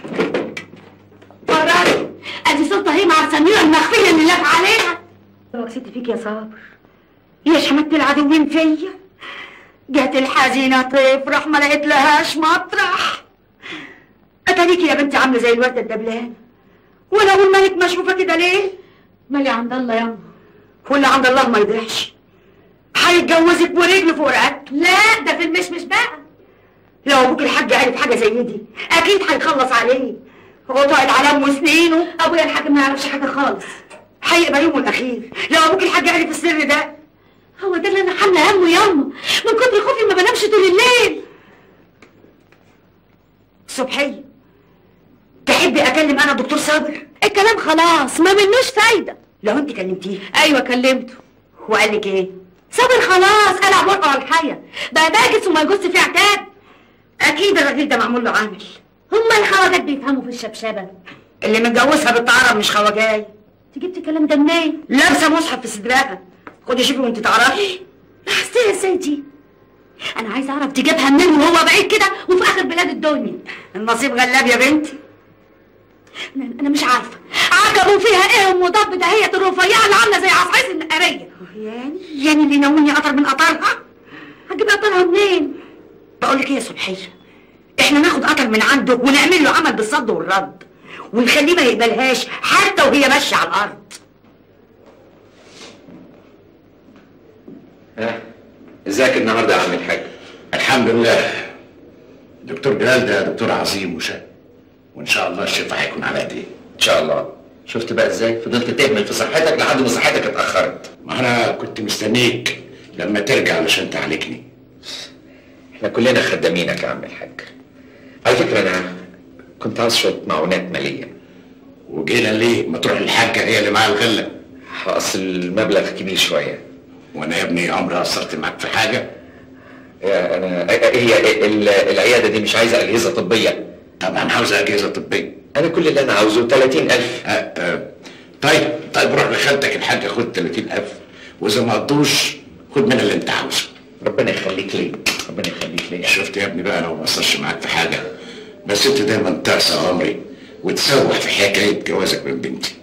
فرج ادي سلطه هي مع سميره المخفيه اللي لاف عليها وكسيت فيك يا صابر يا شمت العدوين فيا جات الحزينة تفرح ما لقيت لهاش مطرح اتاريكي يا بنتي عاملة زي الوردة الدبلان وانا اقول مالك مشروفة كده ليه مالي عند الله يما واللي عند الله ما يضيعش هيتجوزك ورجل فوق رقبته لا ده في المشمش بقى لو ابوك الحاج عرف حاجة زي دي اكيد هيخلص عليه قطع العلام وسنينه ابويا الحاج ما يعرفش حاجه خالص هيبقى يومه الاخير لو ابوك الحاج عرف السر ده هو ده اللي انا حامله همه يما من كتر خوفي ما بنامش طول الليل صبحية تحبي اكلم انا دكتور صابر الكلام خلاص ما منوش فايده لو انت كلمتيه ايوه كلمته وقال لك ايه صابر خلاص قلع ورقه على الحيه بقى باجس وما يجوز فيه عتاب اكيد الراجل ده معمول له عامل هما الخواجات بيفهموا في الشبشبه اللي متجوزها بالتعرب مش خواجاي انت جبت الكلام ده منين لابسه مصحف في صدرها خدي شوفي وانت تعرفي لاحظتيها ازاي دي انا عايزه اعرف تجيبها منين وهو بعيد كده وفي اخر بلاد الدنيا النصيب غلاب يا بنتي انا, أنا مش عارفه عجبوا فيها ايه ام ضب دهية الرفيعه اللي عامله زي عصعيص النقريه يعني يعني اللي ينوني قطر من قطرها هتجيب قطرها منين بقول لك ايه يا صبحيه احنا ناخد قطر من عنده ونعمل له عمل بالصد والرد ونخليه ما يقبلهاش حتى وهي ماشيه على الارض ها ازيك النهارده يا عم الحاج الحمد لله دكتور جلال ده دكتور عظيم وشاب وان شاء الله الشفاء هيكون على ايديه ان شاء الله شفت بقى ازاي فضلت تهمل في صحتك لحد ما صحتك اتاخرت ما انا كنت مستنيك لما ترجع علشان تعالجني احنا كلنا خدامينك يا عم الحاج على فكره انا كنت عاوز شويه معونات ماليه وجينا ليه ما تروح للحاجه هي اللي معاها الغله اصل المبلغ كبير شويه وانا يا ابني عمري قصرت معاك في حاجه يا انا هي ال- العياده دي مش عايزه اجهزه طبيه طبعا عاوز اجهزه طبيه انا كل اللي انا عاوزه 30000 آه آه طيب طيب روح لخالتك الحاجه خد 30000 واذا ما قضوش خد منها اللي انت عاوزه ربنا يخليك لي ربنا يخليك لي شفت يا ابني بقى لو ما قصرش معاك في حاجه بس انت دايما تعصى امري وتسوح في حكايه جوازك من بنتي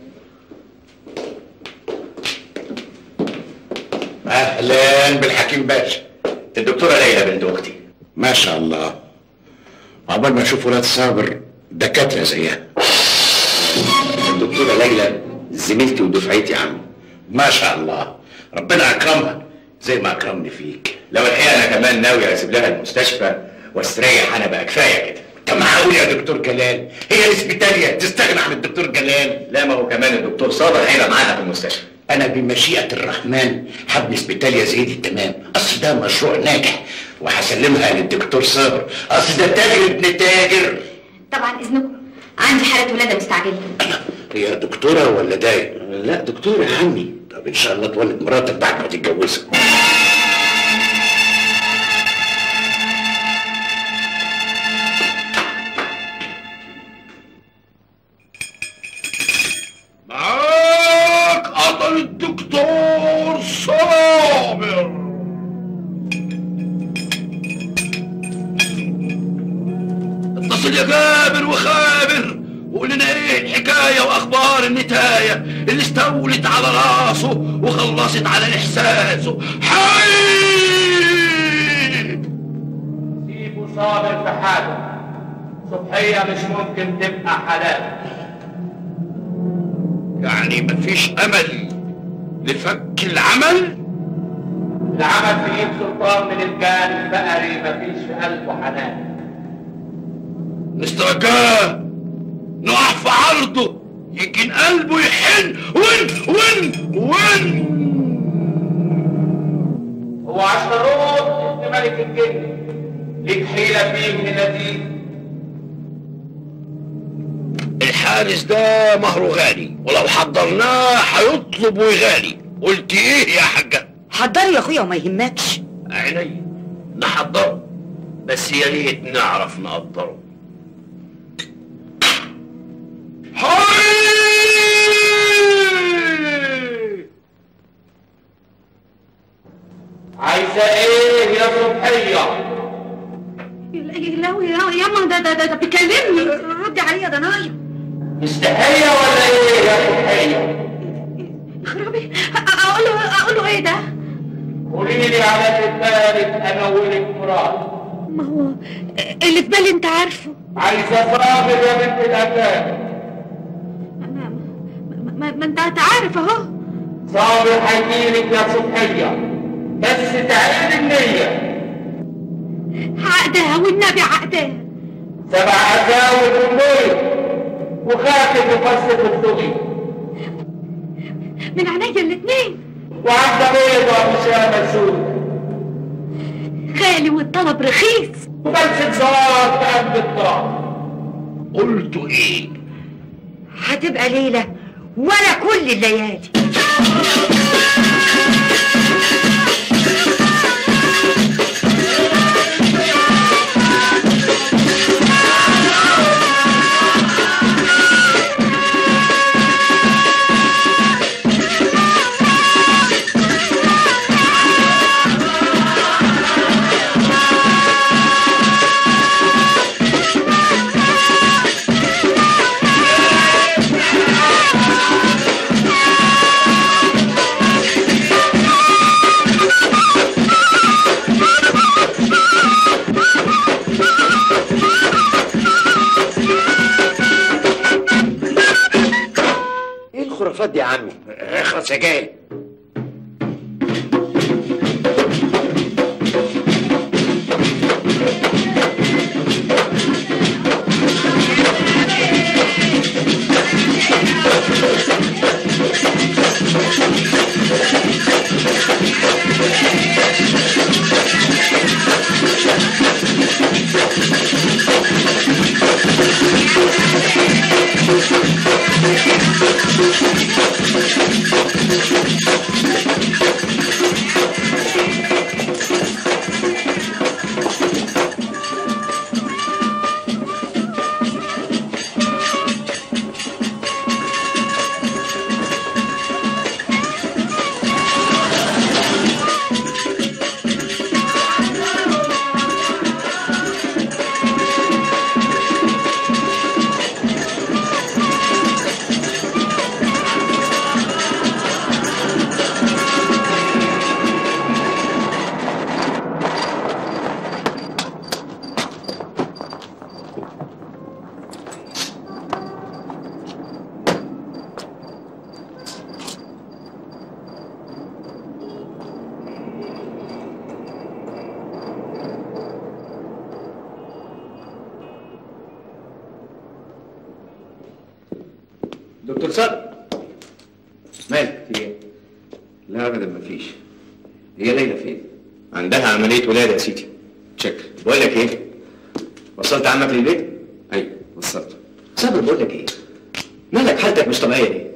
اهلا بالحكيم باشا الدكتوره ليلى بنت اختي ما شاء الله عقبال ما اشوف ولاد صابر دكاتره زيها الدكتوره ليلى زميلتي ودفعتي يا عم ما شاء الله ربنا اكرمها زي ما اكرمني فيك لو الحقيقه انا كمان ناوي اسيب لها المستشفى واستريح انا بقى كفايه كده طب معقول يا دكتور جلال هي الاسبيتالية تستغنى عن الدكتور جلال لا ما هو كمان الدكتور صابر هيبقى معانا في المستشفى انا بمشيئة الرحمن حب اسبيتاليا زي دي تمام اصل ده مشروع ناجح وهسلمها للدكتور صابر اصل ده تاجر ابن تاجر طبعا اذنكم عندي حاله ولاده مستعجله هي دكتورة ولا داية؟ لا دكتور يا عمي طب ان شاء الله تولد مراتك بعد ما تتجوزها معاك قطر الدكتور صابر اتصل يا جابر وخابر وقول لنا ايه الحكاية واخبار النتاية اللي استولت على راسه وخلصت على احساسه حي سيبوا صابر في حاله صبحية مش ممكن تبقى حلال يعني مفيش امل لفك العمل العمل في ايد سلطان من الجان الفقري مفيش في قلبه حنان نسترجاه نقع في عرضه يمكن قلبه يحن وين وين وين هو عشروت ابن ملك الجن ليك حيلة فيه من اللذيذ الحارس ده مهره غالي ولو حضرناه هيطلب ويغالي قلت ايه يا حاجة حضري يا اخويا وما يهمكش عيني نحضره بس يا ريت نعرف نقدره هاي عايزة ايه يا صبحية لا يا ياما ده ده ده, ده بيكلمني ردي عليا ده نايم مستحية ولا ايه يا صبحية خرابي اقول له اقول له ايه ده قولي لي على كتابك انولك مراد ما هو اللي في بالي انت عارفه عايزة صابر يا بنت الأكاد ما, ما, ما انت أنت عارف اهو صابر هيجيلك يا صبحية بس تعيد النية عقدها والنبي عقدها سبع أساود ونبوي وخاتم مفسد الدغي من عينيا الاتنين وعندها بيضة مشامة سود غالي والطلب رخيص وبلسة زوار في قلب الطراب قلتوا ايه هتبقى ليلة ولا كل الليالي ايه الخرافات دي يا عمي؟ اخلص يا جاي دكتور صقر مالك في ايه؟ لا ابدا مفيش هي ليلى فين؟ عندها عملية ولادة يا سيدي شكل بقول لك ايه وصلت عمك للبيت ايوه وصلت صابر بقول لك ايه مالك حالتك مش طبيعية ليه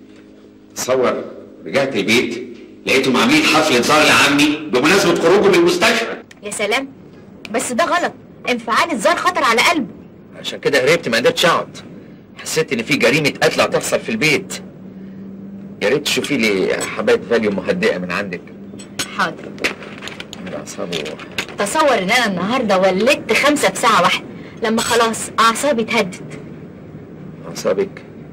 تصور رجعت البيت لقيتهم عاملين حفلة زار لعمي بمناسبة خروجه من المستشفى يا سلام بس ده غلط انفعال الزار خطر على قلبه عشان كده هربت ما قدرتش اقعد حسيت ان في جريمة قتل هتحصل في البيت يا ريت تشوفي لي حباية فاليوم مهدئة من عندك حاضر من اعصابه تصور ان انا النهارده ولدت خمسه في ساعه واحده لما خلاص اعصابي اتهدت اعصابك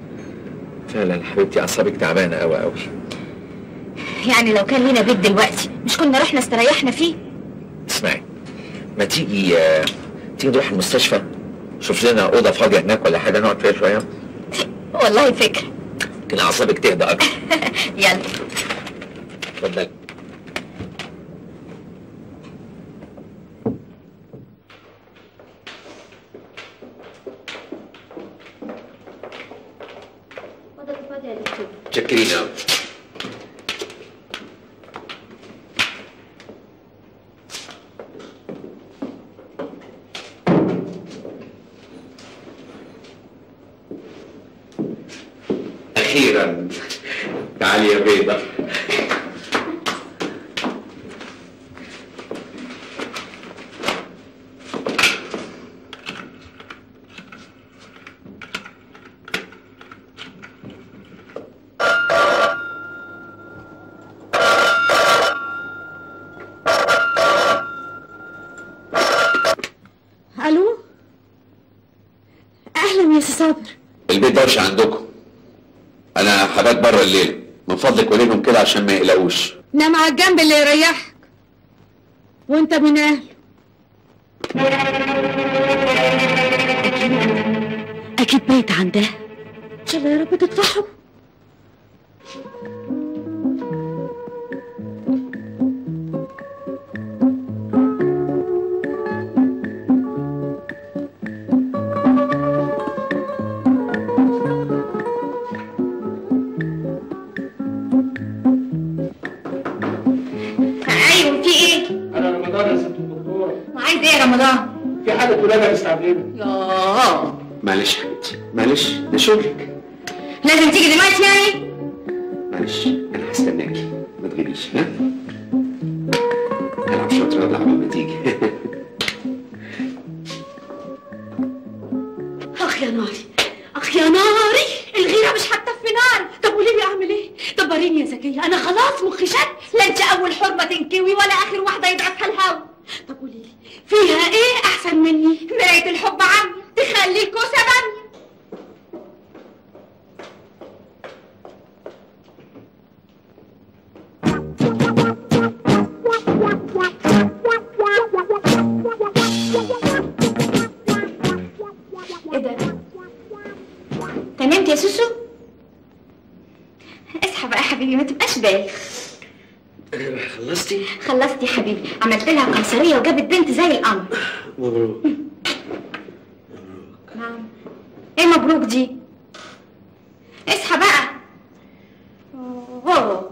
فعلا حبيبتي اعصابك تعبانة قوي قوي يعني لو كان لينا بيت دلوقتي مش كنا رحنا استريحنا فيه اسمعي ما تيجي آه، تيجي نروح المستشفى شوف لنا اوضه فاضيه هناك ولا حاجه نقعد فيها شويه والله فكره يمكن اعصابك تهدى اكتر يلا اتفضل متشكرين قوي اخيرا تعالي يا بيضه الو اهلا يا سي صابر البيت دوشه عندكم انا هبات بره الليل من فضلك قولي لهم كده عشان ما يقلقوش نام على الجنب اللي يريحك وانت من اهله اكيد بيت عندها ان شاء الله يا رب تتفحم ايوه في ايه؟ انا رمضان يا ست الدكتوره وعايز ايه يا رمضان؟ في حاله ولاده مستعجله اه معلش حبيبتي معلش ده شغلك لازم تيجي دلوقتي يعني؟ معلش انا هستناكي ما تغيبيش ها العب شطرنج قبل ما تيجي اخ يا ناري اخ يا ناري الغيره مش حتى في نار طب قولي لي اعمل ايه دبريني يا زكيه انا خلاص مخي شد لا انت اول حرمه تنكوي ولا اخر واحده يضعفها الهوا طب قولي لي فيها ايه احسن مني مرايه الحب عمي تخلي الكوسه باميه ايه ده؟ انت نمت يا سوسو؟ اصحى بقى يا حبيبي ما تبقاش بايخ خلصتي؟ خلصت يا حبيبي عملت لها قيصريه وجابت بنت زي القمر مبروك نعم ايه مبروك دي؟ اصحى بقى اوه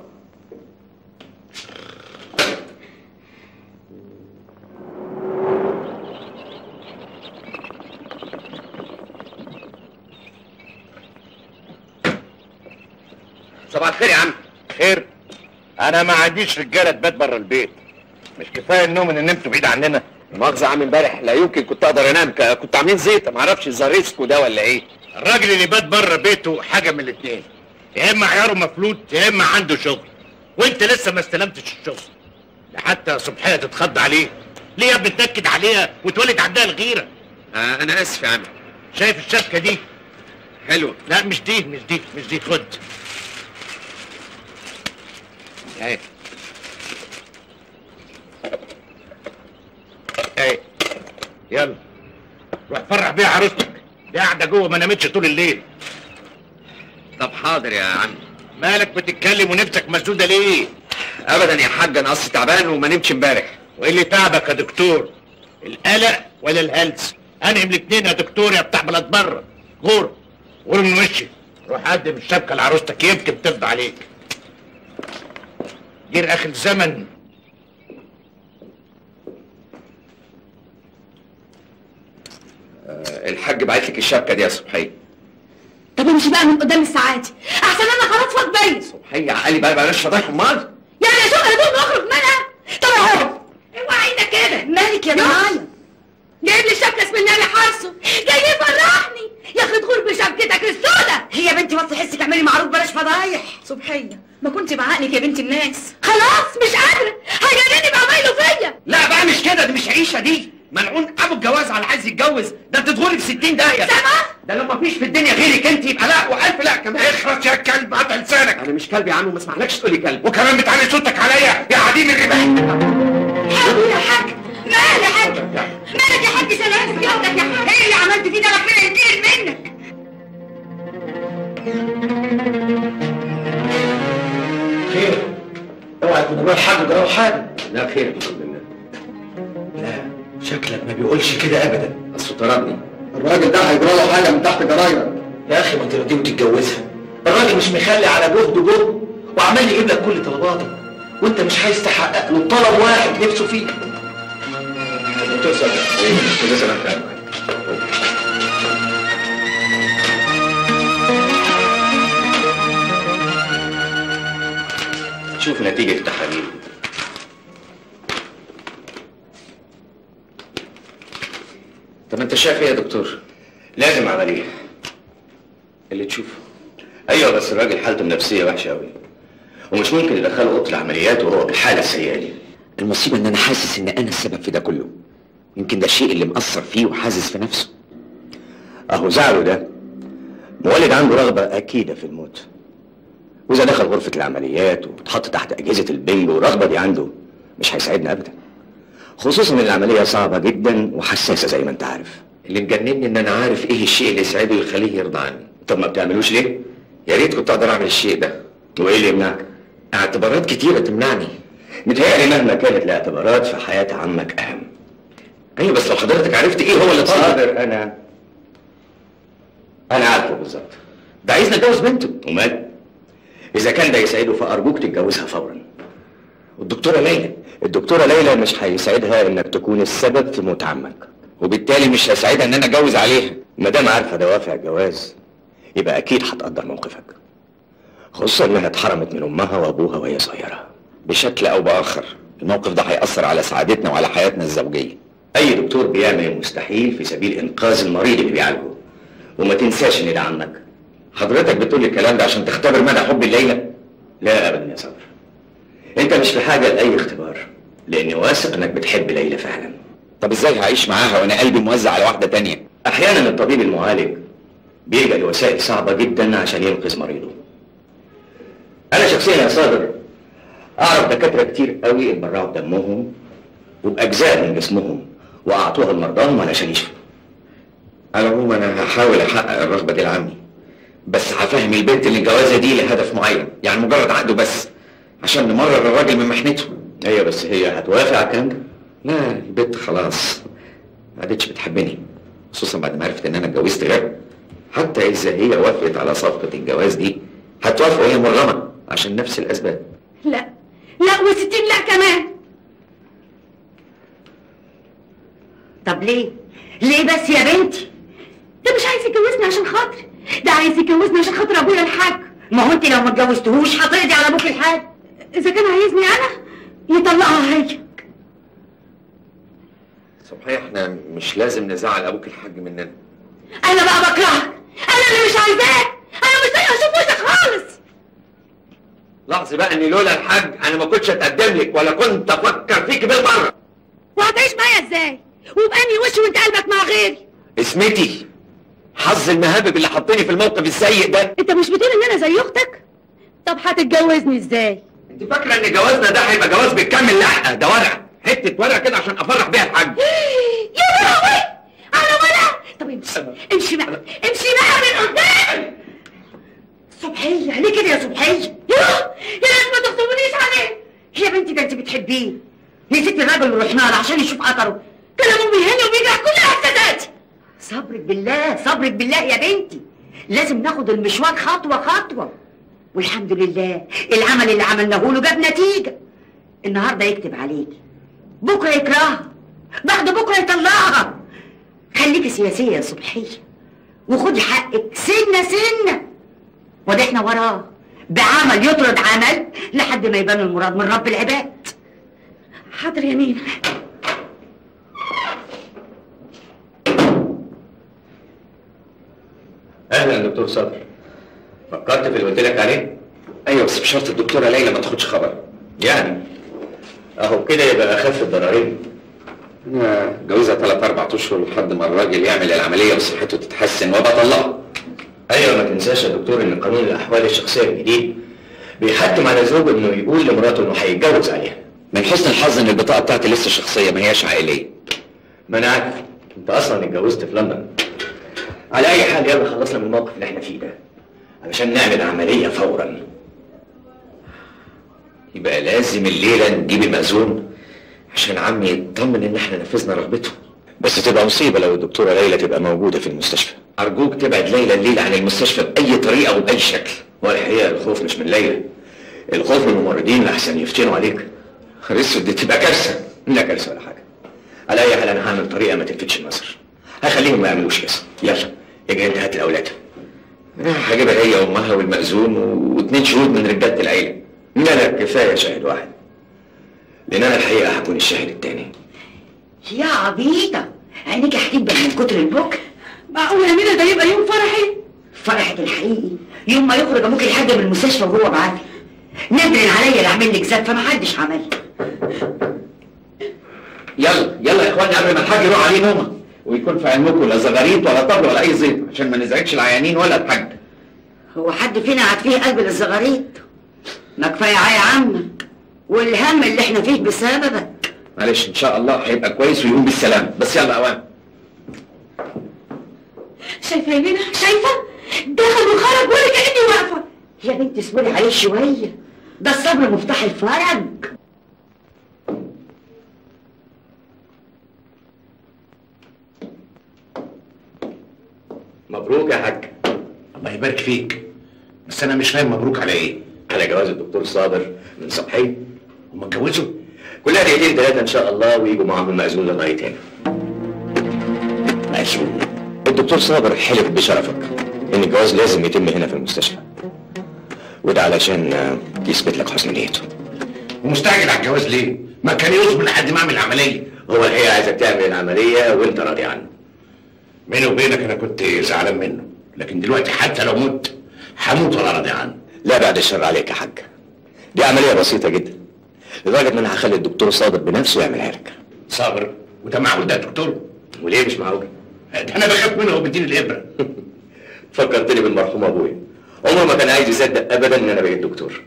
صباح الخير يا عم خير انا ما عنديش رجاله تبات بره البيت مش كفايه النوم ان نمتوا بعيد عننا مؤاخذة يا عم امبارح لا يمكن كنت اقدر انام ك- كنت عاملين زيت ما اعرفش الزريسكو ده ولا ايه الراجل اللي بات بره بيته حاجه من الاثنين يا اما عياره مفلوت يا اما عنده شغل وانت لسه ما استلمتش الشغل ده حتى صبحيه تتخض عليه ليه يا ابني تنكد عليها وتولد عندها الغيره آه انا اسف يا عم شايف الشبكه دي حلوة لا مش دي مش دي مش دي خد اهي اهي يلا روح فرح بيها عروستك دي قاعده جوه ما نامتش طول الليل طب حاضر يا عم مالك بتتكلم ونفسك مسدوده ليه ابدا يا حاج انا اصلي تعبان وما نمتش امبارح وايه اللي تعبك يا دكتور القلق ولا الهلس انهي من الاثنين يا دكتور يا بتاع بلد بره غور غور من وشي روح قدم الشبكه لعروستك يمكن ترضى عليك جير اخر الزمن آه الحاج بعت لك الشبكة دي يا صبحية طب امشي بقى من قدام الساعات احسن انا خلاص فاض بيا صبحية عقلي بقى بلاش فضايح امال يعني يا شغل دول نخرج منها طب اهو اوعى ايدك كده مالك يا معايا جايب لي الشبكه اسم النبي حرصه جاي يفرحني ياخد غور بشبكتك السودة هي يا بنتي بس حسك اعملي معروف بلاش فضايح صبحيه ما كنت بعقلك يا بنت الناس خلاص مش قادره هيجنني بعمايله فيا لا بقى مش كده دي مش عيشه دي ملعون ابو الجواز على عايز يتجوز ده انت تغوري في 60 داهيه سما ده لو مفيش في الدنيا غيرك انت يبقى لا والف لا كمان اخرس يا كلب قطع لسانك انا مش كلب يا عم وما اسمحلكش تقولي كلب وكمان بتعلي صوتك عليا يا عديم الربا حاول يا حاج مال يا حاج مالك يا حاج سلامتك جودك يا حاج ايه اللي عملت فيه ده ربنا ينتقم منك خير اوعى يكون جوه حاجه جوه حاجه لا خير الحمد لله لا شكلك ما بيقولش كده ابدا اصله طردني الراجل ده هيجرى له حاجه من تحت جرايرك يا اخي ما ترضيه وتتجوزها الراجل الراجل مش مخلي على جهد جهد وعمال يجيب لك كل طلباتك وانت مش عايز تحقق له طلب واحد نفسه فيه دكتور صبري كل سنه وانت طيب. شوف نتيجة التحاليل طب انت شايف ايه يا دكتور؟ لازم عملية اللي تشوفه ايوه بس الراجل حالته النفسية وحشة قوي ومش ممكن يدخله اوضة العمليات وهو بالحالة السيئة دي المصيبة ان انا حاسس ان انا السبب في ده كله يمكن ده الشيء اللي مأثر فيه وحاسس في نفسه اهو زعله ده مولد عنده رغبة أكيدة في الموت وإذا دخل غرفة العمليات واتحط تحت أجهزة البنج والرغبة دي عنده مش هيساعدنا أبدا خصوصا إن العملية صعبة جدا وحساسة زي ما أنت عارف اللي مجنني ان انا عارف ايه الشيء اللي يسعده يخليه يرضى عني طب ما بتعملوش ليه؟ يا ريت كنت اقدر اعمل الشيء ده وإيه اللي يمنعك؟ اعتبارات كتيرة تمنعني متهيألي مهما كانت الاعتبارات في حياة عمك أهم ايوه بس لو حضرتك عرفت ايه هو اللي طلب صابر أنا أنا عارفه بالظبط ده عايزني اتجوز بنته ومال؟ إذا كان ده يسعده فأرجوك تتجوزها فورا والدكتورة ليلى الدكتورة ليلى مش هيساعدها إنك تكون السبب في موت عمك وبالتالي مش هيساعدها ان انا اتجوز عليها ما دام عارفة دوافع الجواز يبقى أكيد هتقدر موقفك خصوصا إنها اتحرمت من أمها وأبوها وهي صغيرة بشكل او باخر الموقف ده هيأثر على سعادتنا وعلى حياتنا الزوجية أي دكتور بيعمل المستحيل في سبيل إنقاذ المريض اللي بيعالجه وما تنساش إن ده عمك حضرتك بتقول لي الكلام ده عشان تختبر مدى حب الليلة لا أبدا يا صبر أنت مش في حاجة لأي اختبار لأني واثق إنك بتحب ليلى فعلا طب ازاي هعيش معاها وانا قلبي موزع على واحدة تانية أحيانا الطبيب المعالج بيلجأ لوسائل صعبة جدا عشان ينقذ مريضه أنا شخصيا يا صابر أعرف دكاترة كتير قوي اتبرعوا بدمهم وبأجزاء من جسمهم وأعطوها لمرضاهم علشان يشفوا على العموم انا هحاول احقق الرغبة دي لعمي بس هفهم البنت اللي الجوازة دي لهدف معين يعني مجرد عقده بس عشان نمرر الراجل من محنته أيوة بس هي هتوافق على الكلام ده لا البنت خلاص ما عادتش بتحبني خصوصا بعد ما عرفت ان انا اتجوزت غيرها حتى اذا هي وافقت على صفقة الجواز دي هتوافق وهي مرغمة عشان نفس الاسباب لا لا وستين لا كمان طب ليه؟ ليه بس يا بنتي؟ ده مش عايز يتجوزني عشان خاطري ده عايز يتجوزني عشان خاطر ابويا الحاج ما هو انت لو ما اتجوزتهوش هتقضي على ابوك الحاج اذا كان عايزني انا يطلقها هي صحيح احنا مش لازم نزعل ابوك الحاج مننا انا بقى بكرهك انا اللي مش عايزاك انا مش طايقه اشوف وشك خالص لاحظي بقى ان لولا الحاج انا ما كنتش اتقدم لك ولا كنت افكر فيك بالمره وهتعيش معايا ازاي وبأني وش وانت قلبك مع غيري اسمتي حظ المهابب اللي حطني في الموقف السيء ده انت مش بتقول ان انا زي اختك طب هتتجوزني ازاي انت فاكره ان جوازنا ده هيبقى جواز بالكامل لا ده ورقه حته ورقه كده عشان افرح بيها الحاج يا لهوي على ولا طب امشي امشي بقى امشي بقى من قدام صبحية ليه كده يا صبحية؟ يا يا ناس ما تغصبونيش عليه يا بنتي ده انت بتحبيه نسيت الراجل اللي رحنا له عشان يشوف اثره كلامه بيهني وبيجرح كل احساساتي صبرك بالله صبرك بالله يا بنتي لازم ناخد المشوار خطوة خطوة والحمد لله العمل اللي عملناه له جاب نتيجة النهاردة يكتب عليكي بكرة يكرهها بعد بكرة يطلقها خليكي سياسية يا صبحية وخدي حقك سنة سنة وده احنا وراه بعمل يطرد عمل لحد ما يبان المراد من رب العباد حاضر يا مين اهلا دكتور صبري فكرت في اللي قلت لك عليه ايوه بس بشرط الدكتوره ليلى ما تاخدش خبر يعني اهو كده يبقى اخف الضررين انا جوزها ثلاث اربع اشهر لحد ما الراجل يعمل العمليه وصحته تتحسن وبطلقها ايوه ما تنساش يا دكتور ان قانون الاحوال الشخصيه الجديد بيحتم على زوجه انه يقول لمراته انه هيتجوز عليها من حسن الحظ ان البطاقه بتاعتي لسه شخصيه ما هياش عائليه ما انا عارف انت اصلا اتجوزت في لندن على اي حال يلا خلصنا من الموقف اللي احنا فيه ده علشان نعمل عمليه فورا يبقى لازم الليله نجيب المأذون عشان عمي يطمن ان احنا نفذنا رغبته بس تبقى مصيبه لو الدكتوره ليلى تبقى موجوده في المستشفى ارجوك تبعد ليلى الليله عن المستشفى باي طريقه وباي شكل والحقيقه الخوف مش من ليلى الخوف من الممرضين لحسن يفتنوا عليك اسود دي تبقى كارثه لا كارثه ولا حاجه على اي حال انا هعمل طريقه ما تلفتش النظر هخليهم ما يعملوش كده يلا اجي انت هات الاولاد هجيبها هي وامها والمأذون واثنين شهود من رجاله العيله لا لا كفايه شاهد واحد لان انا الحقيقه هكون الشاهد الثاني يا عبيطة عينيك هتكبر من كتر البكا معقول يا مينا ده يبقى يوم فرحي فرحة الحقيقي يوم ما يخرج ابوك لحد من المستشفى وهو بعافية ندرن عليا اللي اعمل لك زفة ما حدش عملها يلا يلا يا اخواني قبل ما الحاج يروح عليه نومه ويكون في علمكم لا زغاريط ولا طبل ولا اي زيت عشان ما نزعجش العيانين ولا الحاج هو حد فينا قعد فيه قلب للزغاريط ما كفاية عيا عمك والهم اللي احنا فيه بسببك معلش ان شاء الله هيبقى كويس ويقوم بالسلامه بس يلا اوام شايفه يا مينا شايفه دخل وخرج ولا كاني واقفه يا بنت اصبري عليه شوية ده الصبر مفتاح الفرج مبروك يا حاج الله يبارك فيك بس انا مش فاهم مبروك على ايه على جواز الدكتور صابر من صبحي هم اتجوزوا كلها دقيقتين ثلاثه ان شاء الله ويجوا معاهم المأذون لغايه هنا مأذون الدكتور صابر حلف بشرفك ان الجواز لازم يتم هنا في المستشفى وده علشان آه، يثبت لك حسن نيته ومستعجل على الجواز ليه؟ ما كان يصبر لحد ما اعمل العمليه هو الحقيقه عايزك تعمل العمليه وانت راضي عنه بيني وبينك انا كنت زعلان منه لكن دلوقتي حتى لو مت هموت وانا راضي عنه لا بعد الشر عليك يا حاج دي عمليه بسيطه جدا لدرجه ان انا هخلي الدكتور صادق بنفسه يعملها لك صابر وده معقول ده يا دكتور وليه مش معقول ده انا بخاف منه وهو بيديني الابره فكرتني بالمرحوم ابويا عمره ما كان عايز يصدق ابدا ان انا بقيت دكتور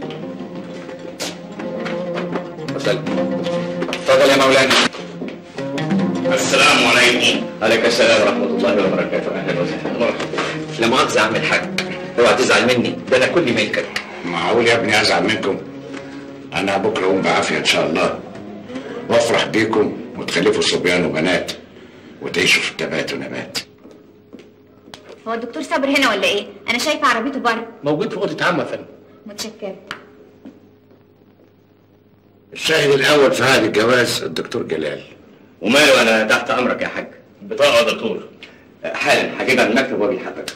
اتفضل اتفضل يا مولانا السلام عليكم عليك السلام ورحمه الله وبركاته اهلا وسهلا مرحبا لا مؤاخذه يا عم الحاج اوعى تزعل مني ده انا كل ملكك معقول يا ابني ازعل منكم انا بكره اقوم بعافيه ان شاء الله وافرح بيكم وتخلفوا صبيان وبنات وتعيشوا في التبات ونبات هو الدكتور صابر هنا ولا ايه؟ انا شايفه عربيته بره موجود في اوضه عمه يا فندم متشكره الشاهد الاول في هذا الجواز الدكتور جلال وماله انا تحت امرك يا حاج بطاقة يا دكتور حالا هجيبها من المكتب واجي لحضرتك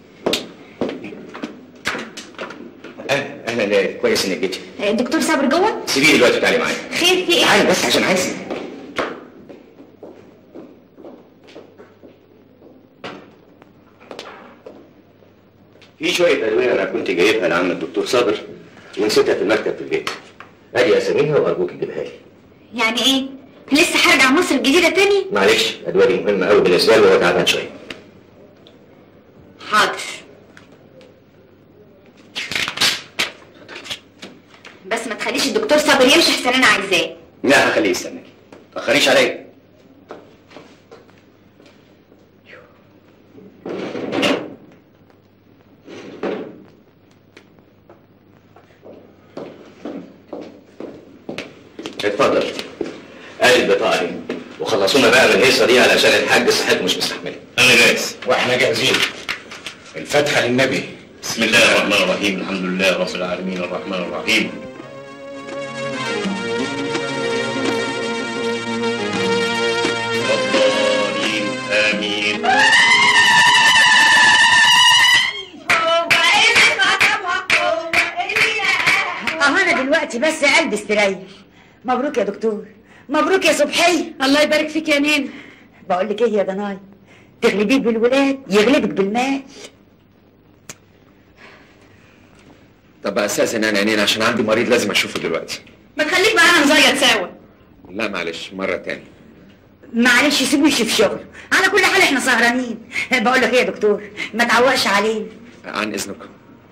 أه، اهلا كويس انك جيتي الدكتور صابر جوه؟ سيبيه دلوقتي تعالي معايا خير في ايه؟ تعالي بس عشان عايز في شوية أدوية أنا كنت جايبها لعم الدكتور صابر ونسيتها في المكتب في البيت. أدي أساميها وأرجوك تجيبها لي. يعني ايه؟ لسه هرجع مصر الجديدة تاني؟ معلش الأدوية دي مهمة أوي بالنسبة له وهو تعبان شوية. حاضر بس ما تخليش الدكتور صابر يمشي احسن انا عايزاه لا هخليه يستناك. تأخريش عليا. اتفضل. ادي البطاقة دي. وخلصونا بقى من الهيصة دي علشان الحاج صحته مش مستحملة. أنا جاهز واحنا جاهزين الفاتحه للنبي بسم الله الرحمن الرحيم الحمد لله رب العالمين الرحمن الرحيم الضالين آمين اه انا دلوقتي بس قلبي استريح مبروك يا دكتور مبروك يا صبحي الله يبارك فيك يا نين بقول لك ايه يا دناي تغلبيه بالولاد يغلبك بالمال طب استاذن انا عينين عشان عندي مريض لازم اشوفه دلوقتي ما تخليك معانا نزيط سوا لا معلش مره تاني معلش سيبه يشوف شغله على كل حال احنا سهرانين بقول لك ايه يا دكتور ما تعوقش علينا عن اذنكم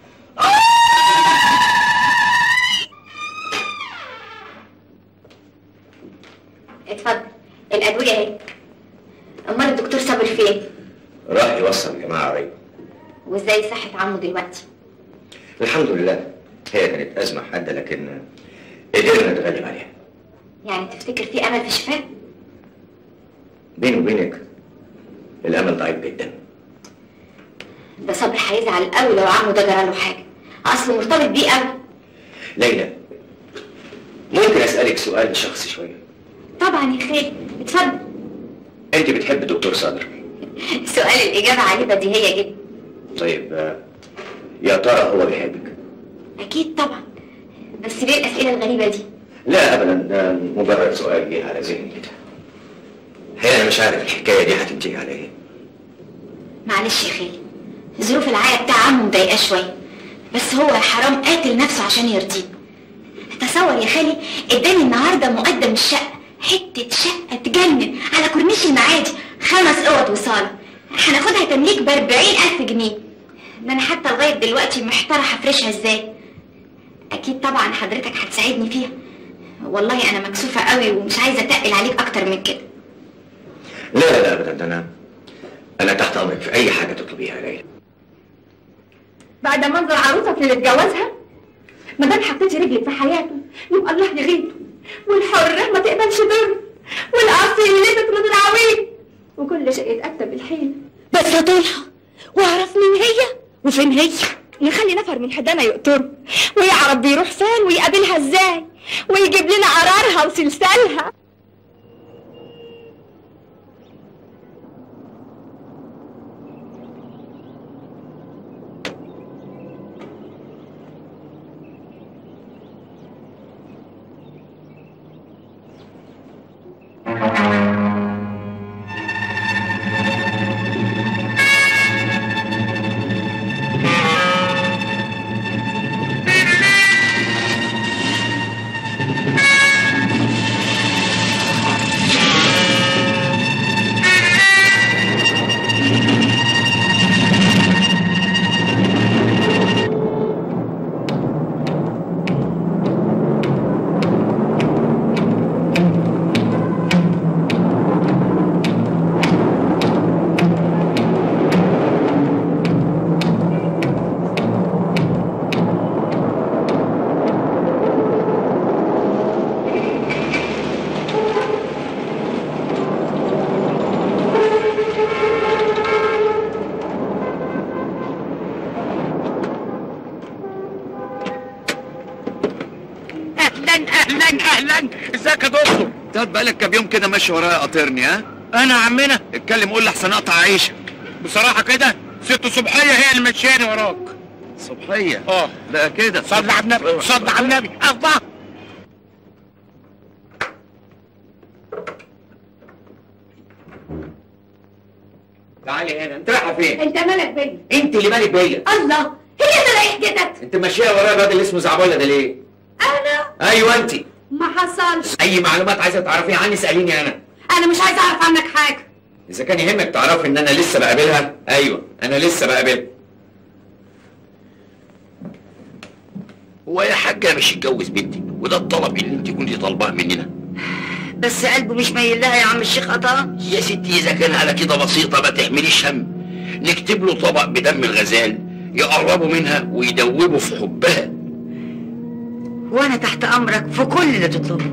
اتفضل الادويه اهي امال الدكتور صابر فين راح يوصل جماعة قريب. وازاي صحه عمه دلوقتي الحمد لله هي كانت أزمة حادة لكن قدرنا نتغلب عليها. يعني تفتكر في امل في شفاء بيني وبينك الأمل ضعيف جدا. ده صبر هيزعل قوي لو عمه ده جراله حاجه اصله مرتبط بيه قوي ليلى ممكن اسالك سؤال شخصي شويه طبعا يا خالي اتفضل انت بتحب الدكتور صدر سؤال الاجابه عليه بديهيه جدا طيب آه، يا ترى هو بيحبك اكيد طبعا بس ليه الاسئله الغريبه دي لا ابدا ده مجرد سؤال جه على ذهني كده هي انا مش عارف الحكايه دي هتنتهي على ايه معلش يا خالي ظروف العيا بتاع عمه مضايقاه شويه بس هو يا حرام قاتل نفسه عشان يرضيه تصور يا خالي اداني النهارده مقدم الشقه حته شقه تجنن على كورنيش المعادي خمس اوض وصاله هناخدها تمليك ب ألف جنيه ده انا حتى لغايه دلوقتي محتاره هفرشها ازاي اكيد طبعا حضرتك هتساعدني فيها والله انا مكسوفه قوي ومش عايزه اتقل عليك اكتر من كده لا لا لا ابدا ده انا انا تحت امرك في اي حاجه تطلبيها يا ليلى بعد منظر عروسك اللي اتجوزها ما دام حطيتي رجلك في حياته يبقى الله يغيته والحرة ما تقبلش ضر والأصيل اللي تطلب العويل وكل شيء يتأتى بالحيل بس طولها واعرف مين هي وفين هي نخلي نفر من حدانا يقطره ويعرف بيروح فين ويقابلها ازاي ويجيب لنا قرارها وسلسالها اهلا اهلا اهلا ازيك يا دكتور تقعد بقالك كام يوم كده ماشي ورايا قاطرني ها انا عمنا اتكلم قول لي احسن اقطع عيشك بصراحه كده ست صبحيه هي اللي مشياني وراك صبحيه اه بقى كده صلي على النبي صلي على النبي الله تعالي هنا انت رايحه فين؟ انت مالك بيا انت اللي مالك بيا الله هي ده اللي حكيتك انت ماشيه ورايا الواد اللي اسمه زعبله ده ليه؟ انا ايوه انت ما حصلش اي معلومات عايزه تعرفيها عني اساليني انا انا مش عايزه اعرف عنك حاجه اذا كان يهمك تعرفي ان انا لسه بقابلها ايوه انا لسه بقابلها هو يا حاجة مش يتجوز بنتي وده الطلب اللي انت كنتي طالباه مننا بس قلبه مش مايل لها يا عم الشيخ قطا يا ستي اذا كان على كده بسيطة ما تحمليش هم نكتب له طبق بدم الغزال يقربوا منها ويدوبوا في حبها وانا تحت امرك في كل اللي تطلبه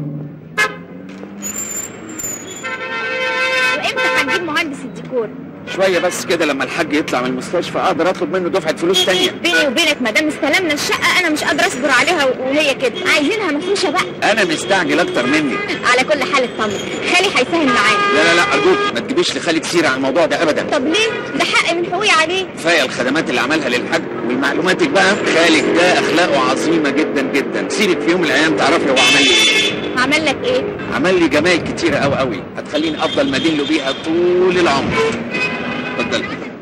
وامتى هنجيب مهندس الديكور شويه بس كده لما الحاج يطلع من المستشفى اقدر اطلب منه دفعه فلوس تانية بيني وبينك ما دام استلمنا الشقه انا مش قادره اصبر عليها وهي كده عايزينها مفروشه بقى انا مستعجل اكتر منك على كل حال اطمن خالي هيساهم معانا لا لا لا ارجوك ما تجيبيش لخالك سيره عن الموضوع ده ابدا طب ليه ده حق من حقوقي عليه كفايه الخدمات اللي عملها للحاج والمعلوماتك بقى خالك ده اخلاقه عظيمه جدا جدا سيبك في يوم من الايام تعرفي هو عمل لي ايه عمل لك ايه عمل لي جمايل كتيره قوي قوي هتخليني افضل مدين له بيها طول العمر اتفضل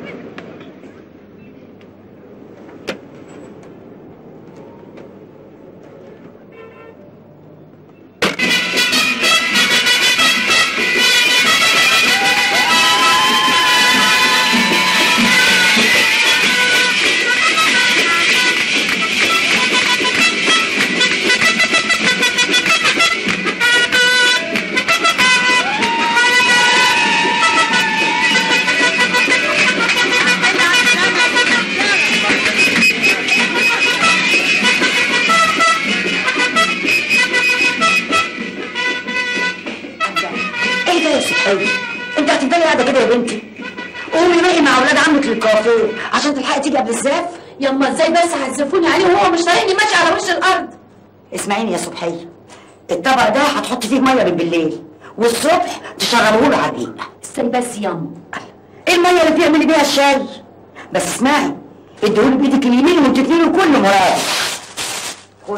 ايه ده يا سحاوي انت هتفضلي قاعده كده يا بنتي قومي روحي مع اولاد عمك للكافيه عشان تلحقي تيجي قبل الزاف يما ازاي بس هتزفوني عليه وهو مش طايقني ماشي على وش الارض اسمعيني يا صبحيه الطبق ده هتحط فيه ميه من بالليل والصبح تشربه له على الريق ازاي بس يما ايه الميه اللي بتعملي بيها الشاي بس اسمعي اديهولي بايدك اليمين وتديله كل مراد خد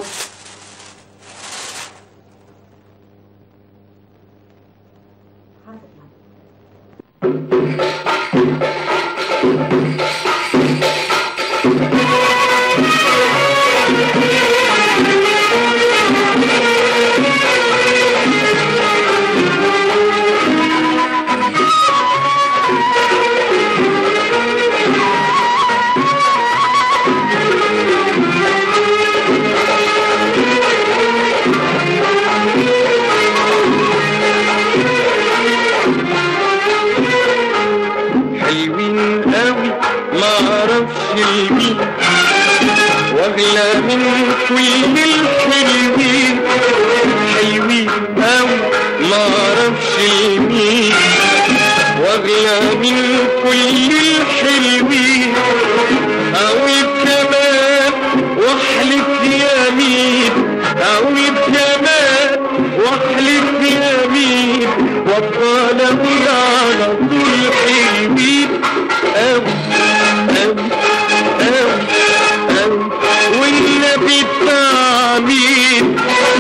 حلوين قوي ما اعرفش المين واغلى من كل الحلوين حلوين قوي ما اعرفش المين واغلى من كل الحلوين قوي كمان واحلف يمين قوي كمان واحلف يمين وابقى له على طول حلوين قوي قوي قوي قوي والنبي بتاع مين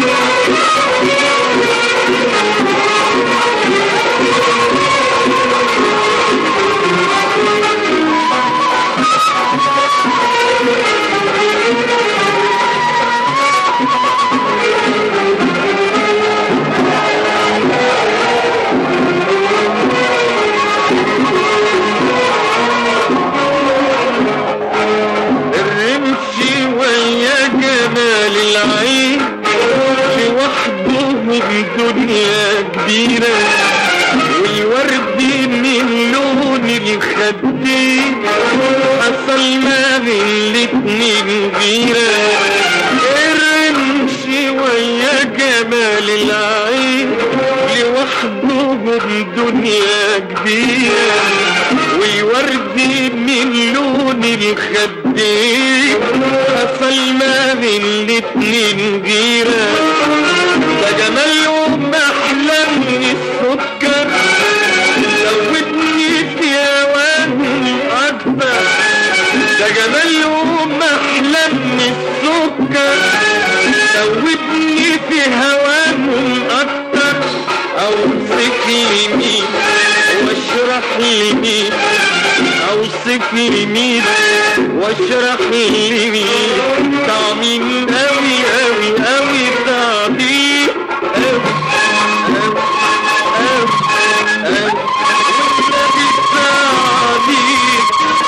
الرمش ويا جمال العين لوحدهم دنيا كبيرة والورد من لون الخدين حصل ما بين الاتنين غيرة الرمش ويا جمال العين لوحدهم دنيا كبيرة والورد من لون الخدين حصل ما بين الاتنين غيرة ده جمالهم أحلى من السكر زودني في هواهم أكتر ده جمالهم أحلى من السكر زودني في هواهم أكتر أوصف لي مين واشرح لي مين اوصف لي مين واشرح لي مين طعمين قوي قوي قوي طعمين قوي قوي قوي قوي والنبي طعمين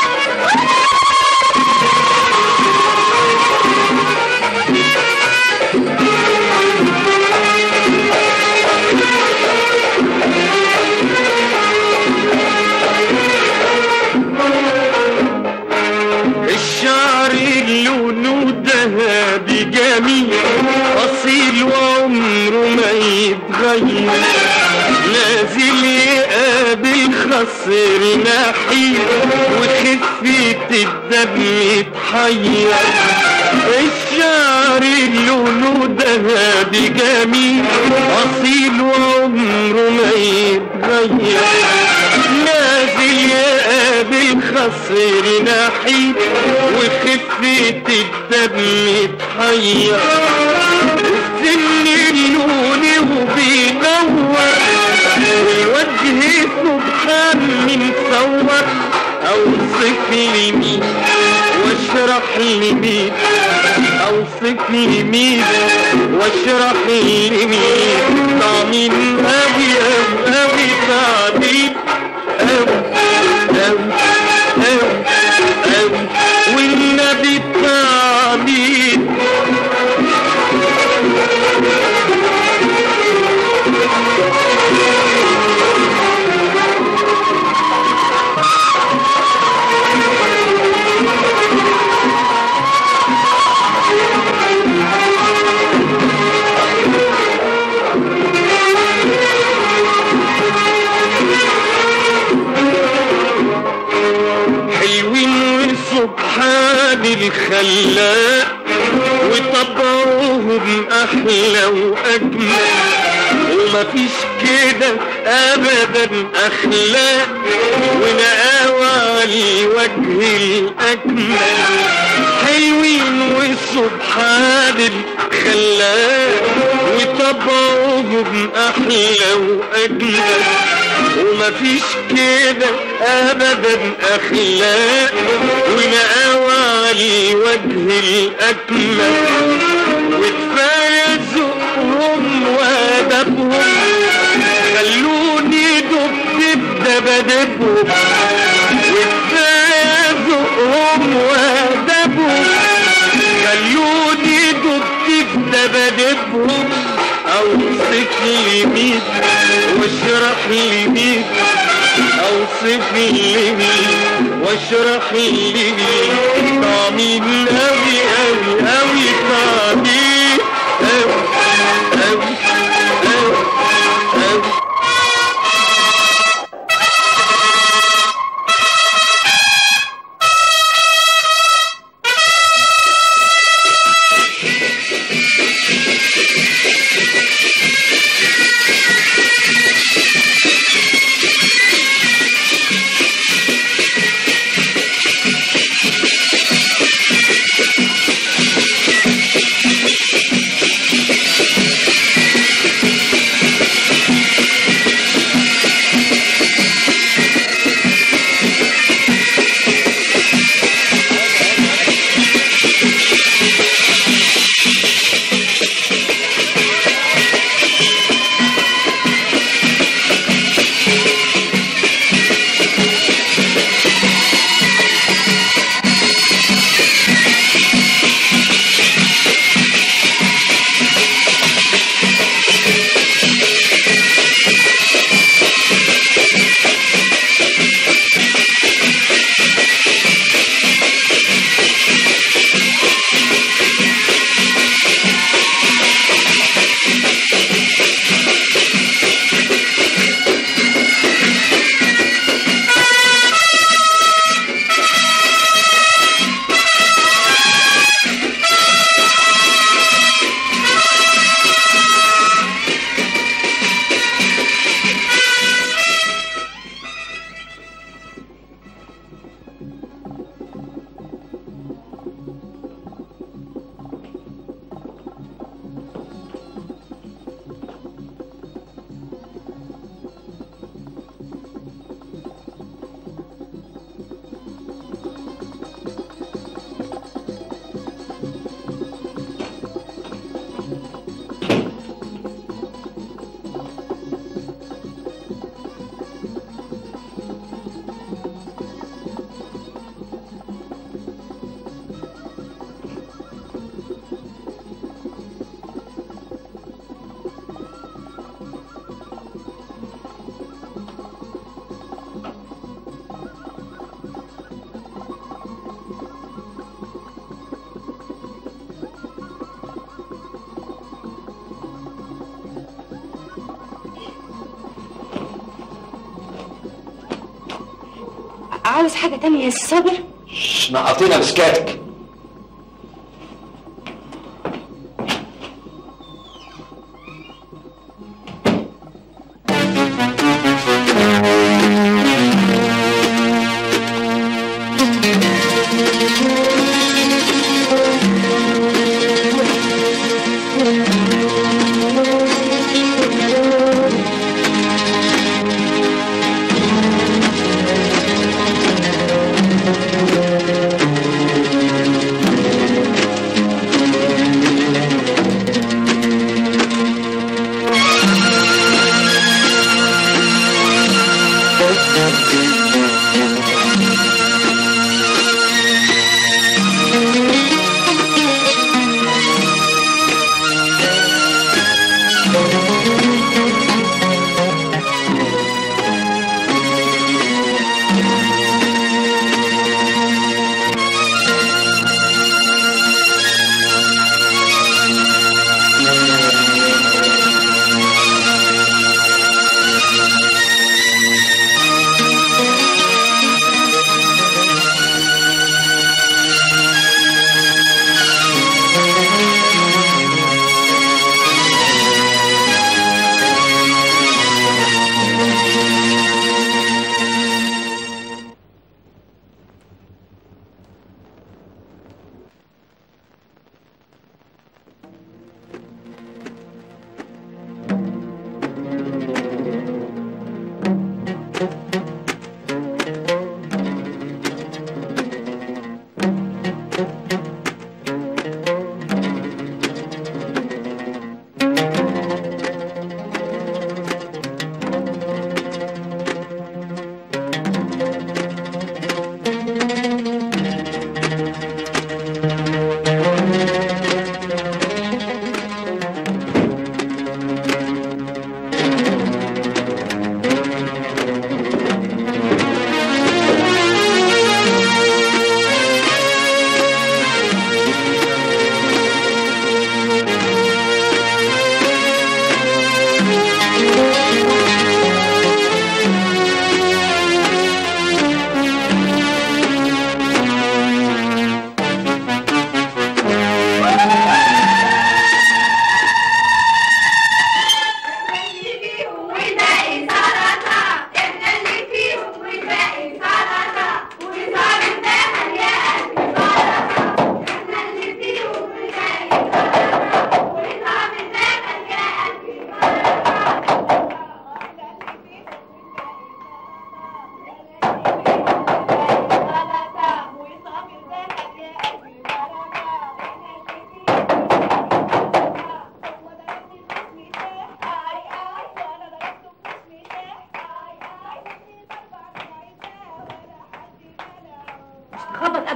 الشعر لونه ذهبي جميل أصيل وعمره ما يتغير نازل يقابل خصر نحيل وخفة الدم يتحير الشعر لونه ذهبي جميل أصيل وعمره ما يتغير نازل يقابل خصر نحيل وخفة الدم يتحير السن لوني وبينور والوجه سبحان من صور اوصف لي مين واشرح لي مين اوصف لي مين واشرح لي مين طعمين قوي قوي قوي طعمين قوي قوي قوي قوي والنبي طعمين حلوين وسبحان خلاق وطبعهم احلى واجمل ومفيش كده ابدا اخلاق ونقاوى على الوجه الاجمل حلوين وسبحان الخلاق وطبعهم احلى واجمل ومفيش كده ابدا اخلاق ونقاوى على الوجه الاكمل وكفايه ذوقهم وادبهم خلوني دب بدبدبهم وكفايه ذوقهم وادبهم خلوني دب بدبدبهم اوصف لي مين واشرح لي مين اوصف لي مين واشرح لي مين طعمين اوي اوي اوي طعمين اوي اوي اوي اوي عاوز حاجة تانية يا سي صابر نقطينا مسكاتك Thank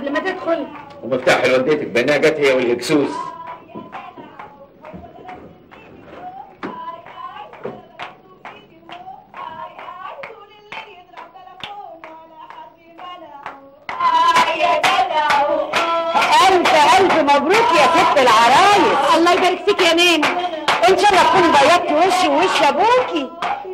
قبل ما تدخل ومفتاح لوالدتك بانها جت هي والهكسوس ألف ألف مبروك يا ست العرايس الله يبارك فيك يا نانا إن شاء الله تكوني بيضتي وشي ووش أبوكي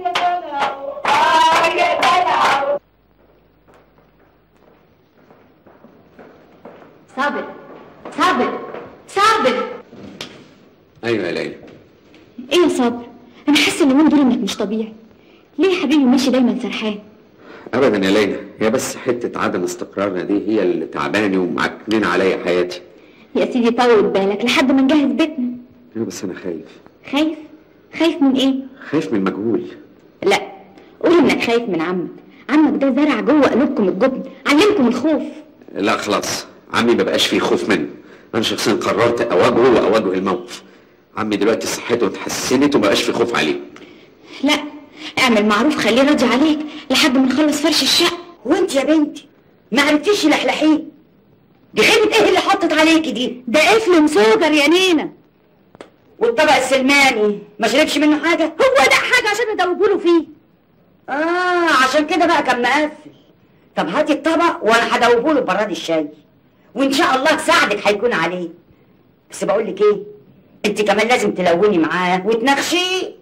صابر صابر صابر ايوه يا ليلى ايه يا صابر انا حاسه اليومين دول انك مش طبيعي ليه يا حبيبي ماشي دايما سرحان ابدا يا ليلى هي بس حته عدم استقرارنا دي هي اللي تعباني ومعكنين عليا حياتي يا سيدي طول بالك لحد ما نجهز بيتنا انا بس انا خايف خايف خايف من ايه خايف من المجهول لا قول انك خايف من عمك عمك ده زرع جوه قلوبكم الجبن علمكم الخوف لا خلاص عمي ما بقاش فيه خوف منه انا شخصيا قررت اواجهه واواجه الموقف عمي دلوقتي صحته اتحسنت وما بقاش فيه خوف عليه لا اعمل معروف خليه راضي عليك لحد ما نخلص فرش الشقه وانت يا بنتي ما عرفتيش لحلحيه دي خيبة ايه اللي حطت عليكي دي؟ ده قفل مسوجر يا نينا والطبق السلماني ما شربش منه حاجة؟ هو ده حاجه عشان ادوبوله فيه اه عشان كده بقى كان مقفل طب هاتي الطبق وانا هدوبهوله براد الشاي وان شاء الله ساعدك هيكون عليه بس بقول لك ايه انت كمان لازم تلوني معاه وتناقشيه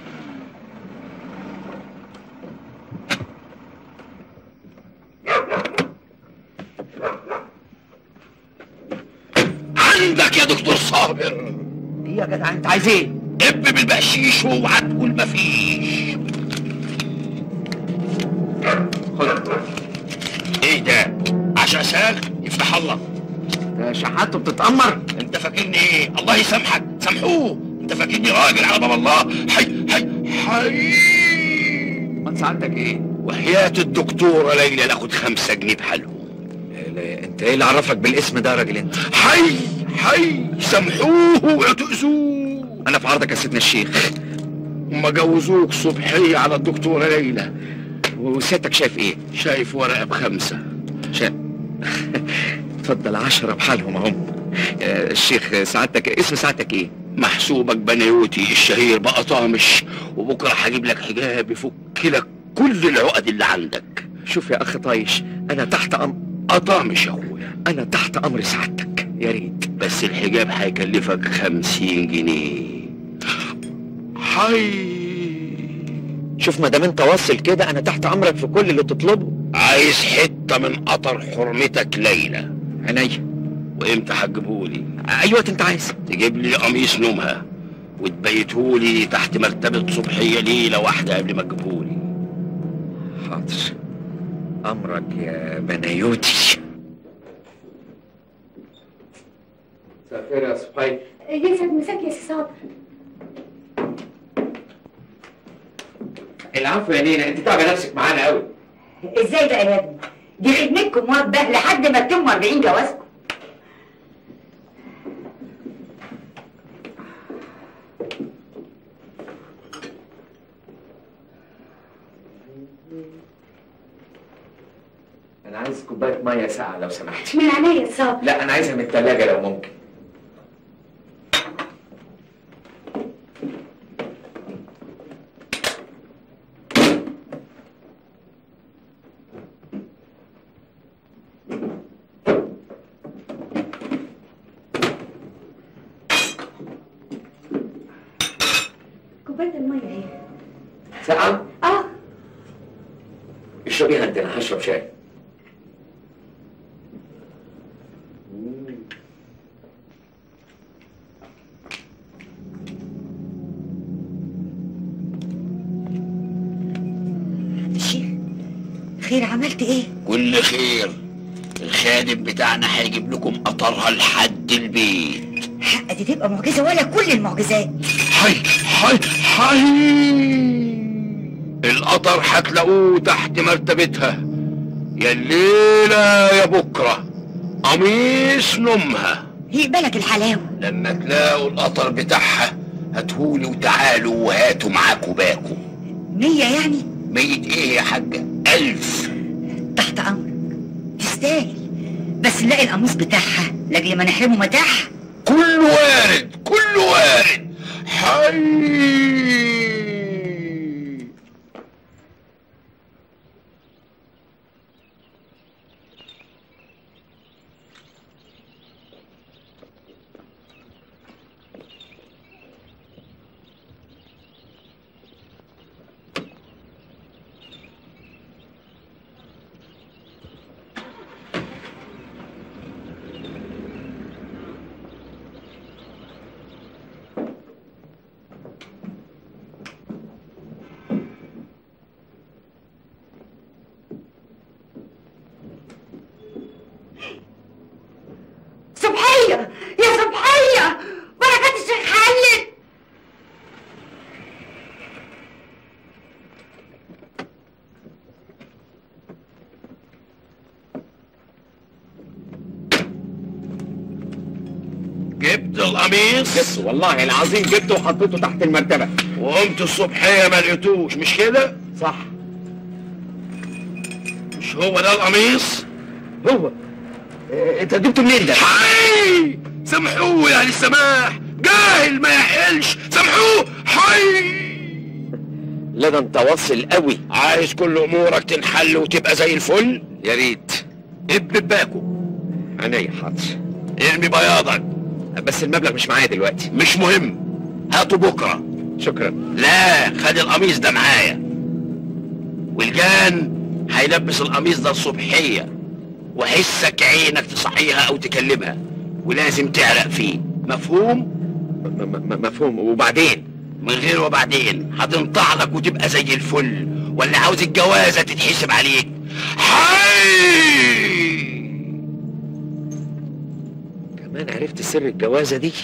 عندك يا دكتور صابر ايه يا جدع انت عايز ايه؟ دب بالبقشيش واوعى تقول مفيش خد ايه ده؟ عشان ساق يفتح الله ده شحاته بتتأمر انت فاكرني ايه؟ الله يسامحك سامحوه انت فاكرني راجل على باب الله حي حي حي من سعادتك ايه؟ وحياة الدكتورة ليلى ناخد خمسة جنيه بحالهم انت ايه اللي عرفك بالاسم ده يا راجل انت حي حي سامحوه واعتقزوه انا في عرضك يا سيدنا الشيخ هما جوزوك صبحية على الدكتورة ليلى وسيادتك شايف ايه شايف ورقة بخمسة شايف اتفضل عشرة بحالهم اهم آه، الشيخ سعادتك اسم سعادتك ايه محسوبك بنيوتي الشهير بقى طامش وبكرة هجيب لك حجاب يفك لك كل العقد اللي عندك شوف يا اخ طايش انا تحت امر أطامش يا أخويا انا تحت امر سعادتك يا ريت بس الحجاب هيكلفك خمسين جنيه حي شوف ما دام انت واصل كده انا تحت امرك في كل اللي تطلبه عايز حتة من قطر حرمتك ليلى عينيا وامتى هتجيبهولي اي وقت انت عايز تجيب لي قميص نومها وتبيتهولي تحت مرتبة صبحية ليلة واحدة قبل ما تجيبهولي حاضر امرك يا بنيوتي مسافر يا صبحي يسعد مساك يا سي صابر العفو يا نينا انت تعبى نفسك معانا قوي ازاي بقى يا ابني؟ دي خدمتكم موجبة لحد ما تتموا 40 جوازكم انا عايز كوبايه ميه ساقعه لو سمحت من عينيا يا صابر لا انا عايزها من الثلاجه لو ممكن كوبايه الميه اهي ساقعه اه اشربيها انت انا هشرب شاي الشيخ خير عملت ايه؟ كل خير الخادم بتاعنا هيجيب لكم قطرها لحد البيت حق دي تبقى معجزة ولا كل المعجزات حي حي حي القطر هتلاقوه تحت مرتبتها يا الليلة يا بكرة قميص نومها يقبلك الحلاوة لما تلاقوا القطر بتاعها هاتهولي وتعالوا وهاتوا معاكوا باكو مية يعني ميت ايه يا حاجة ألف تحت أمرك تستاهل بس بس نلاقي القميص بتاعها لاجل ما نحرمه متاعها كله وارد كله وارد حي صبحية يا صبحية بركة الشيخ خالد جبت القميص جبته والله العظيم جبته وحطيته تحت المرتبة وقمت الصبحية ما لقيتوش مش كده؟ صح مش هو ده القميص؟ هو إيه، انت جبته منين ده؟ حي سامحوه يا اهل السماح جاهل ما يحلش سامحوه حي لا ده انت واصل قوي عايز كل امورك تنحل وتبقى زي الفل يا ريت ابن باكو عينيا حاضر ارمي بياضك بس المبلغ مش معايا دلوقتي مش مهم هاته بكره شكرا لا خد القميص ده معايا والجان هيلبس القميص ده الصبحيه وحسك عينك تصحيها او تكلمها ولازم تعرق فيه مفهوم م- م- م- مفهوم وبعدين من غير وبعدين هتنطع لك وتبقى زي الفل ولا عاوز الجوازه تتحسب عليك حي كمان عرفت سر الجوازة دي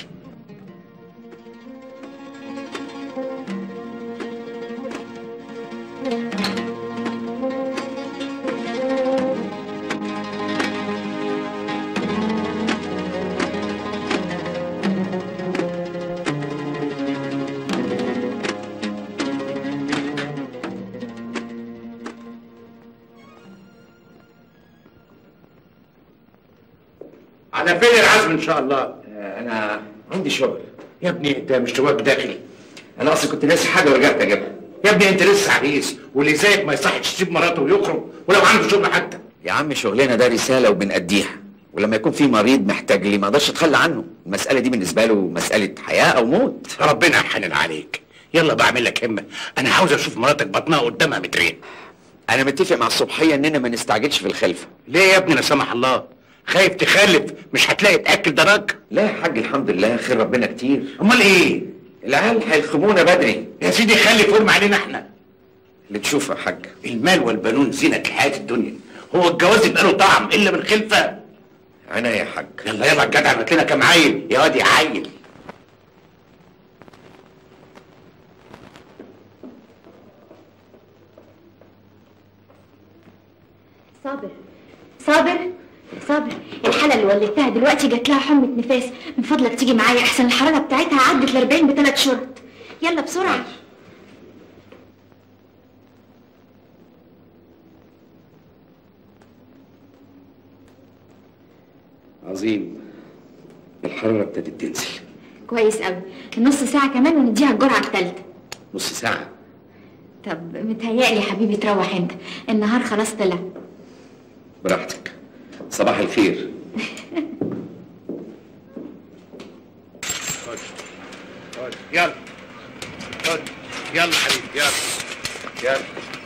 على فين العزم ان شاء الله انا عندي شغل يا ابني انت مش جواك داخلي انا اصلا كنت ناسي حاجة ورجعت اجيبها يا ابني انت لسه عريس واللي زيك ما يصحش تسيب مراته ويخرج ولو عنده شغل حتى يا عم شغلنا ده رسالة وبنأديها ولما يكون في مريض محتاج لي ما اقدرش اتخلى عنه المسألة دي بالنسبة له مسألة حياة او موت ربنا يحنن عليك يلا بعمل لك همه انا عاوز اشوف مراتك بطنها قدامها مترين انا متفق مع الصبحية اننا ما نستعجلش في الخلفة ليه يا ابني لا سمح الله خايف تخلف مش هتلاقي تاكل دراك لا يا حاج الحمد لله خير ربنا كتير امال ايه العيال هيلخمونا بدري يا سيدي خلي فورم علينا احنا اللي تشوفه يا حاج المال والبنون زينة الحياة الدنيا هو الجواز يبقى له طعم الا من خلفه عينيا يا حاج يلا يلا الجدع هات لنا كام عيل يا واد يا عيل صابر صابر صابر الحالة اللي ولدتها دلوقتي جات لها حمة نفاس من فضلك تيجي معايا احسن الحرارة بتاعتها عدت ل 40 بثلاث شهور يلا بسرعة عظيم الحرارة ابتدت تنزل كويس قوي نص ساعة كمان ونديها الجرعة الثالثة نص ساعة طب متهيألي يا حبيبي تروح انت النهار خلاص طلع براحتك صباح الخير خد خد يلا خد يلا حبيبي يلا يلا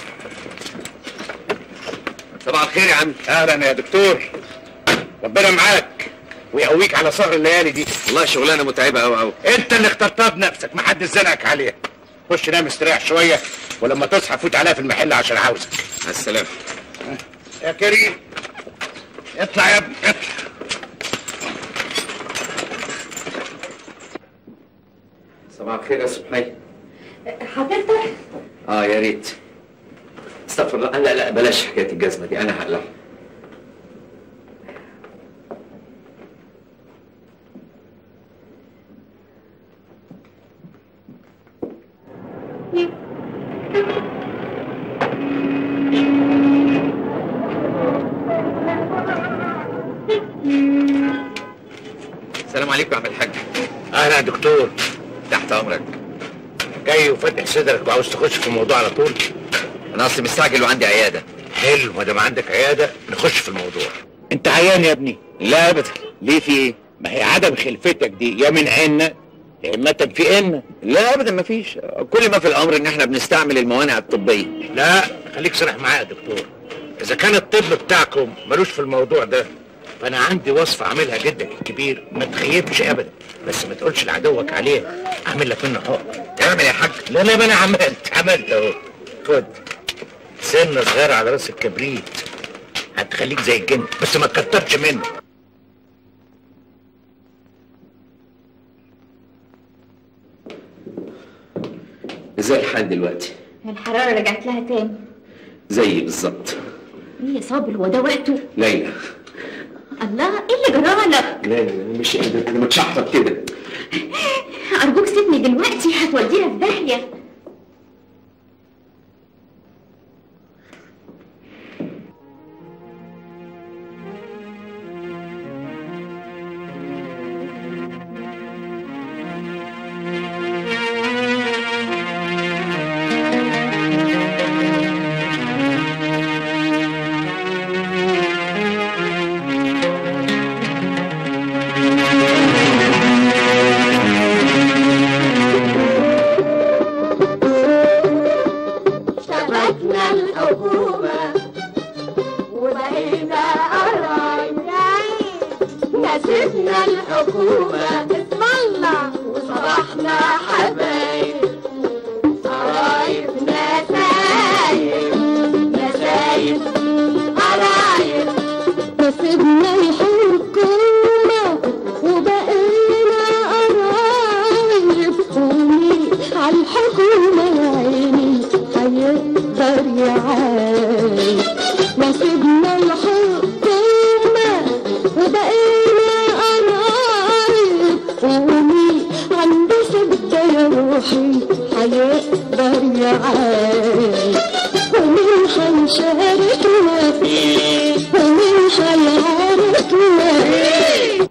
صباح الخير يا عم اهلا يا دكتور ربنا معاك ويقويك على سهر الليالي دي والله شغلانة متعبة قوي قوي انت اللي اخترتها بنفسك محدش زنقك عليها خش نام استريح شويه ولما تصحى فوت عليها في المحل عشان عاوزك مع السلامة يا كريم اطلع يا ابني اطلع صباح الخير يا صبحي هتفطر؟ اه يا ريت استغفر الله لا لا بلاش حكاية الجزمة دي انا هقلعها عليكم يا عم الحاج اهلا يا دكتور تحت امرك جاي وفاتح صدرك وعاوز تخش في الموضوع على طول انا اصلي مستعجل وعندي عياده حلو ما دام عندك عياده نخش في الموضوع انت عيان يا ابني لا ابدا ليه في ايه ما هي عدم خلفتك دي يا من عنا يا اما في ان لا ابدا مفيش كل ما في الامر ان احنا بنستعمل الموانع الطبيه لا خليك صريح معايا يا دكتور اذا كان الطب بتاعكم ملوش في الموضوع ده فانا عندي وصفه عاملها جدك الكبير ما تخيبش ابدا بس ما تقولش لعدوك عليها اعمل لك منه حق اعمل يا حاج لا لا ما انا عملت عملت اهو خد سنه صغيره على راس الكبريت هتخليك زي الجن بس ما تكترش منه ازاي الحال دلوقتي الحرارة رجعت لها تاني زي بالظبط ايه يا صابر هو ده وقته ليلى الله ايه اللي جرالك لا انا مش قادر انا متشحطط كده ارجوك سيبني دلوقتي هتودينا في داهية شبكنا الحكومة وبقينا قرايب نسيبنا الحكومة اسم الله وصبحنا حبايب قرايب نسايب نسايب قرايب نسيبنا الحكومة وبقينا قرايب قومي عالحكومة يا عيني هيقدر يعايب نسيبنا الحكومة وبقينا قرايب قومي عند سبتة يا روحي هيقدر يعايب ومين هيشاركنا فيه ومين هيعاركنا فيه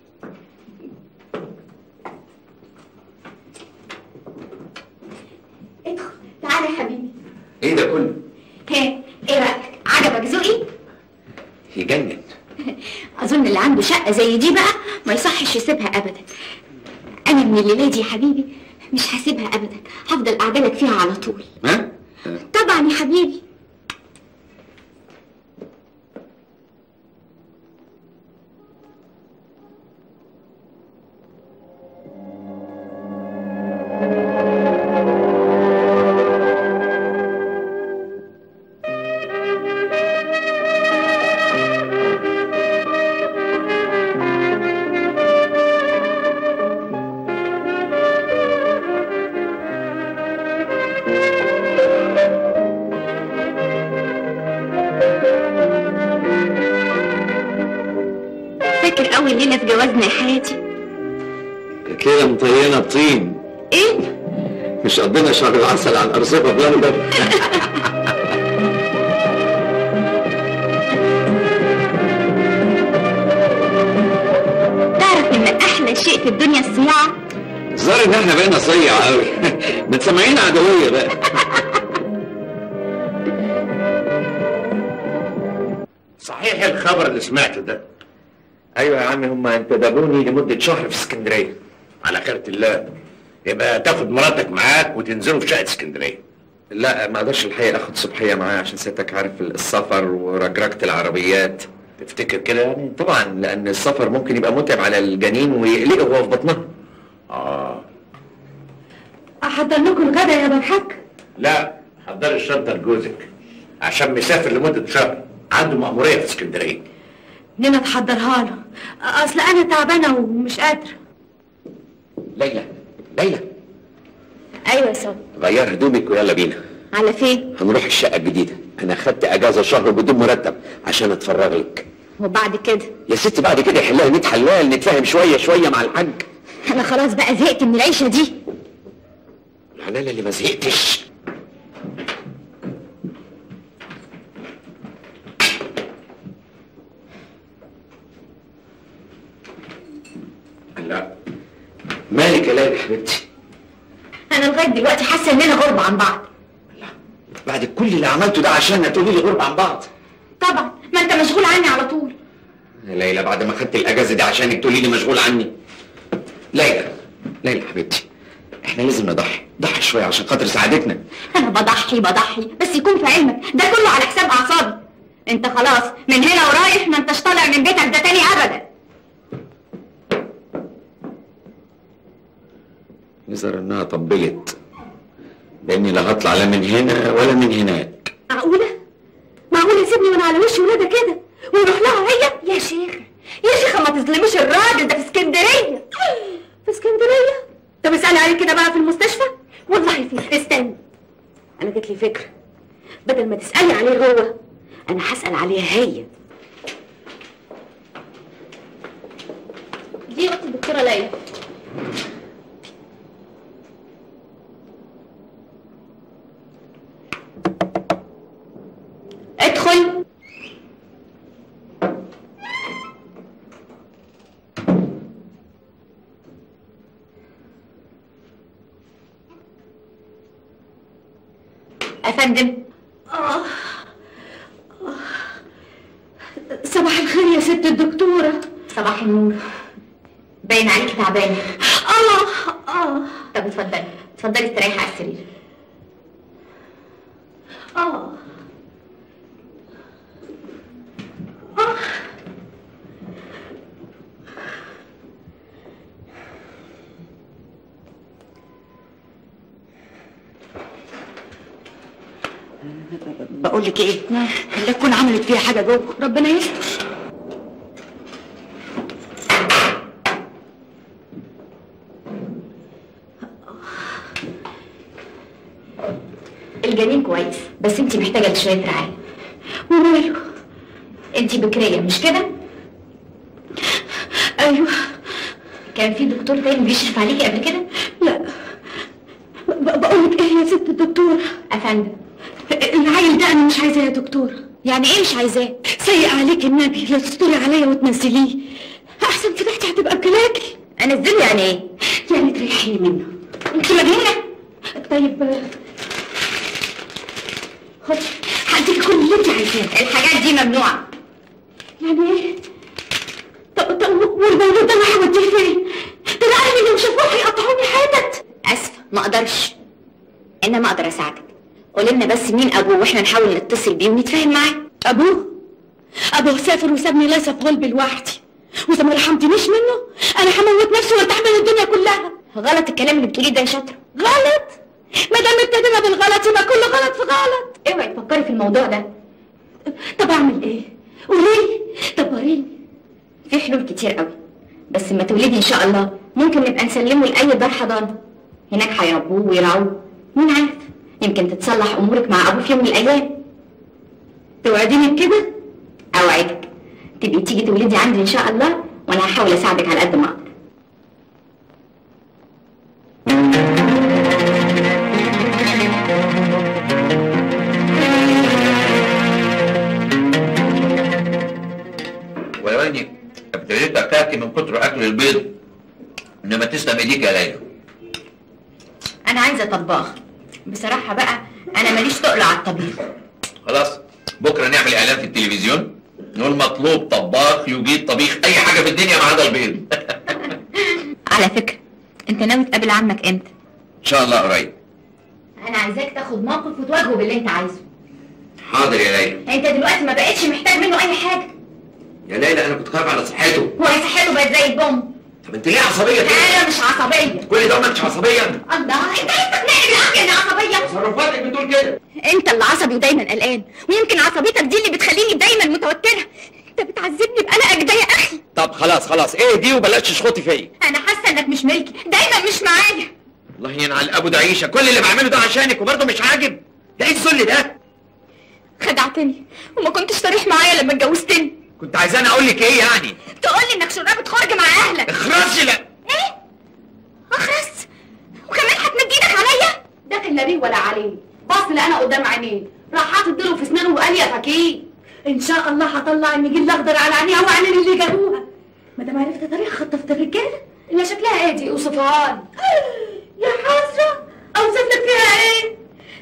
ادخل تعالى يا حبيبي ايه ده كله ها ايه رأيك عجبك ذوقي يجنن اظن اللي عنده شقة زي دي بقى ما يصحش يسيبها ابدا انا من الليلة دي يا حبيبي مش هسيبها ابدا هفضل قاعدة لك فيها على طول ها طبعا يا حبيبي فاكر اول ليلة في جوازنا يا حياتي كانت ليله مطينه طين ايه مش قضينا شهر العسل على الارصفه بلندن تعرف ان احلى شيء في الدنيا الصياعة الظاهر ان احنا بقينا صيع قوي متسمعين عدويه بقى صحيح الخبر اللي سمعته ده ايوه يا عم هم انتدبوني لمده شهر في اسكندريه على خيرة الله يبقى تاخد مراتك معاك وتنزلوا في شقه اسكندريه لا ما اقدرش الحقيقه اخد صبحيه معايا عشان سيادتك عارف السفر ورجرجه العربيات تفتكر كده يعني طبعا لان السفر ممكن يبقى متعب على الجنين ويقلقه وهو في بطنها اه احضر لكم الغدا يا بنحك لا حضري الشنطه لجوزك عشان مسافر لمده شهر عنده مأمورية في اسكندريه لنا تحضرها له اصل انا تعبانه ومش قادره ليلى ليلى ايوه يا صابر غير هدومك ويلا بينا على فين هنروح الشقه الجديده انا خدت اجازه شهر بدون مرتب عشان اتفرغ لك وبعد كده يا ست بعد كده يحلها 100 حلال نتفاهم شويه شويه مع الحاج انا خلاص بقى زهقت من العيشه دي الحلال اللي ما زهقتش لا عليك يا ليلى حبيبتي انا لغايه دلوقتي حاسه اننا غرب عن بعض بعد كل اللي عملته ده عشان تقولي لي غرب عن بعض طبعا ما انت مشغول عني على طول يا ليلى بعد ما خدت الاجازه دي عشانك تقولي لي مشغول عني ليلى ليلى حبيبتي احنا لازم نضحي ضحي شويه عشان خاطر سعادتنا انا بضحي بضحي بس يكون في علمك ده كله على حساب اعصابي انت خلاص من هنا ورايح ما انتش طالع من بيتك ده تاني ابدا يظهر انها طبلت لاني لا هطلع لا من هنا ولا من هناك معقوله معقوله يسيبني وانا على وش ولاده كده ويروح لها هي يا شيخ يا شيخه ما تظلميش الراجل ده في اسكندريه في اسكندريه طب اسالي عليه كده بقى في المستشفى والله في استني انا جت لي فكره بدل ما تسالي عليه هو انا هسال عليها هي دي اختي الدكتوره ليلى ادخل افندم آه. آه. صباح الخير يا ست الدكتورة صباح النور باين عليكي تعبانه اه اه طب اتفضلي اتفضلي استريحي على السرير اه بقول لك ايه لا تكون عملت فيها حاجه جوه ربنا يستر الجنين كويس بس انت محتاجه لشويه رعايه وماله انت بكريه مش كده ايوه كان في دكتور تاني بيشرف عليكي قبل كده لا بقول لك ايه يا ست الدكتورة افندم العيل ده انا مش عايزاه يا دكتورة يعني ايه مش عايزاه سيء عليك النبي لا تستري عليا وتنزليه احسن فتحتي هتبقى بكلاكي انزله يعني ايه يعني تريحيني منه انت مجنونه طيب خدي هديكي كل اللي انت عايزاه الحاجات دي ممنوعه يعني ايه طب طب والمولود ده انا هوديه فين ده انا اهلي لو شافوه هيقطعوني حتت اسفه ما اقدرش انما اقدر اساعدك قولي لنا بس مين ابوه واحنا نحاول نتصل بيه ونتفاهم معاه ابوه ابوه سافر وسابني ليس في غلبي لوحدي واذا ما رحمتنيش منه انا هموت نفسي وارتاح من الدنيا كلها غلط الكلام اللي بتقوليه ده يا شاطره غلط ما دام ابتدينا بالغلط يبقى كله غلط في غلط اوعي تفكري في الموضوع ده طب اعمل ايه قولي طب وريني في حلول كتير قوي بس لما تولدي ان شاء الله ممكن نبقى نسلمه لاي دار حضانه هناك هيربوه ويرعوه مين عارف يمكن تتصلح امورك مع ابوه في يوم من الايام توعديني بكده اوعدك تبقي تيجي تولدي عندي ان شاء الله وانا هحاول اساعدك على قد ما اقدر ولو اني ابتديت ابتاكي من كتر اكل البيض انما تسلم ايديك يا ليلى انا عايزه طباخ بصراحه بقى انا ماليش تقل على الطبيخ خلاص بكره نعمل اعلان في التلفزيون نقول مطلوب طباخ يجيد طبيخ اي حاجه في الدنيا ما عدا البيض على فكره انت ناوي تقابل عمك امتى ان شاء الله قريب انا عايزاك تاخد موقف وتواجهه باللي انت عايزه حاضر يا ليلى انت دلوقتي ما بقتش محتاج منه اي حاجه يا ليلى انا كنت خايف على صحته هو صحته بقت زي البوم طب انت ليه عصبيه كده انا مش عصبيه كل ده ما انتش عصبيه الله انت عايز تقنعني بالعافيه اني عصبيه تصرفاتك بتقول كده انت اللي عصبي ودايما قلقان ويمكن عصبيتك دي اللي بتخليني دايما متوتره انت بتعذبني بقلقك ده يا اخي طب خلاص خلاص ايه دي وبلاش تشخطي فيا انا حاسه انك مش ملكي دايما مش معايا الله ينعل ابو دعيشه كل اللي بعمله ده عشانك وبرضه مش عاجب ده ايه الذل ده خدعتني وما كنتش صريح معايا لما اتجوزتني كنت عايزاني اقول لك ايه يعني تقول لي انك شرابة خرج مع اهلك اخرسي لا ايه اخرس وكمان هتمد ايدك عليا ده كان لا بيه ولا عليه بص لي انا قدام عينيه راح حاطط ديله في اسنانه وقال يا فكيه ان شاء الله هطلع النجيل الاخضر على عينيها وعينين اللي جابوها ما دام عرفت طريقه خطفت الرجاله اللي شكلها ايه دي اوصفها لي يا حسرة اوصف لك فيها ايه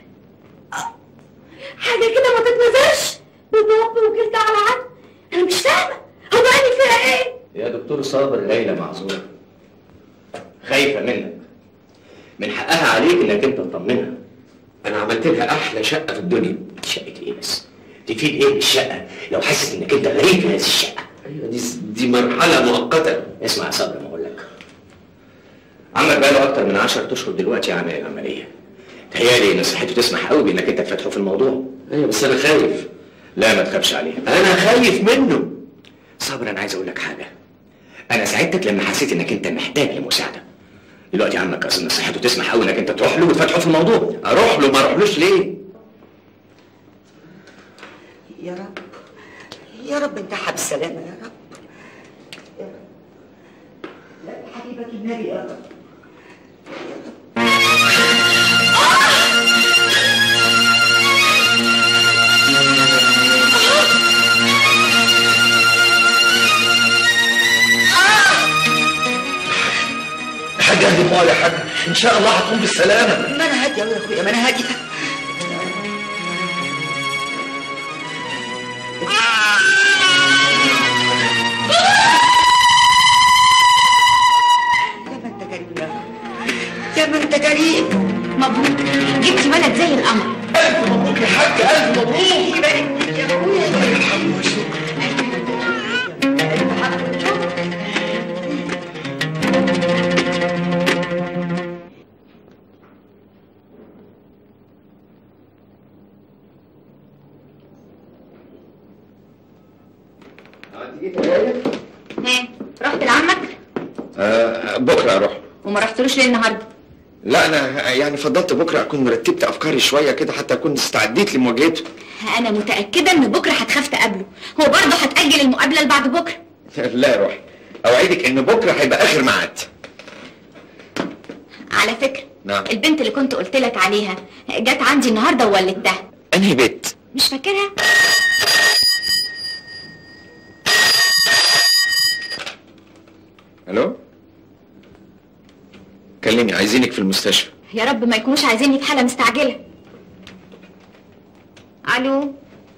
حاجة كده ما تتنظرش بالضبط وكلت على عد انا مش فاهمة هو قال فيها ايه يا دكتور صابر ليلى معذورة خايفة منك من حقها عليك انك انت تطمنها انا عملت لها احلى شقه في الدنيا شقة ايه بس؟ تفيد ايه بالشقة لو حست انك انت غريب في هذه الشقة؟ ايوه دي دي مرحله مؤقته اسمع يا صابر ما اقول لك عمك بقاله اكتر من 10 اشهر دلوقتي عامل العملية تهيالي ان صحته تسمح قوي بانك انت تفتحه في الموضوع ايوه بس انا خايف لا ما تخافش عليه انا خايف منه صابر انا عايز اقول لك حاجة انا ساعدتك لما حسيت انك انت محتاج لمساعدة دلوقتي عمك اظن صحته تسمح قوي انك انت تروح له وتفتحه في الموضوع اروح له ما اروحلوش ليه يا رب يا رب انتحى بالسلامة يا رب يا رب لا حبيبك النبي يا رب حاجة اهدي موال يا حاج ان شاء الله هتقوم بالسلامة ما انا هادية يا اخويا ما انا هادية يا ما انت كريم يا رب. يا ما انت كريم مبروك جبتي ولد زي القمر الف مبروك يا حاج الف مبروك يبارك فيك يا اخويا ها رحت لعمك آه بكره اروح وما رحتلوش ليه النهارده لا انا يعني فضلت بكره اكون مرتبت افكاري شويه كده حتى اكون استعديت لمواجهته انا متاكده ان بكره هتخاف تقابله هو برضه هتاجل المقابله لبعد بكره لا يا روحي اوعدك ان بكره هيبقى اخر ميعاد على فكره نعم البنت اللي كنت قلت لك عليها جت عندي النهارده وولدتها انهي بيت مش فاكرها الو كلمي عايزينك في المستشفى يا رب ما يكونوش عايزيني في حاله مستعجله الو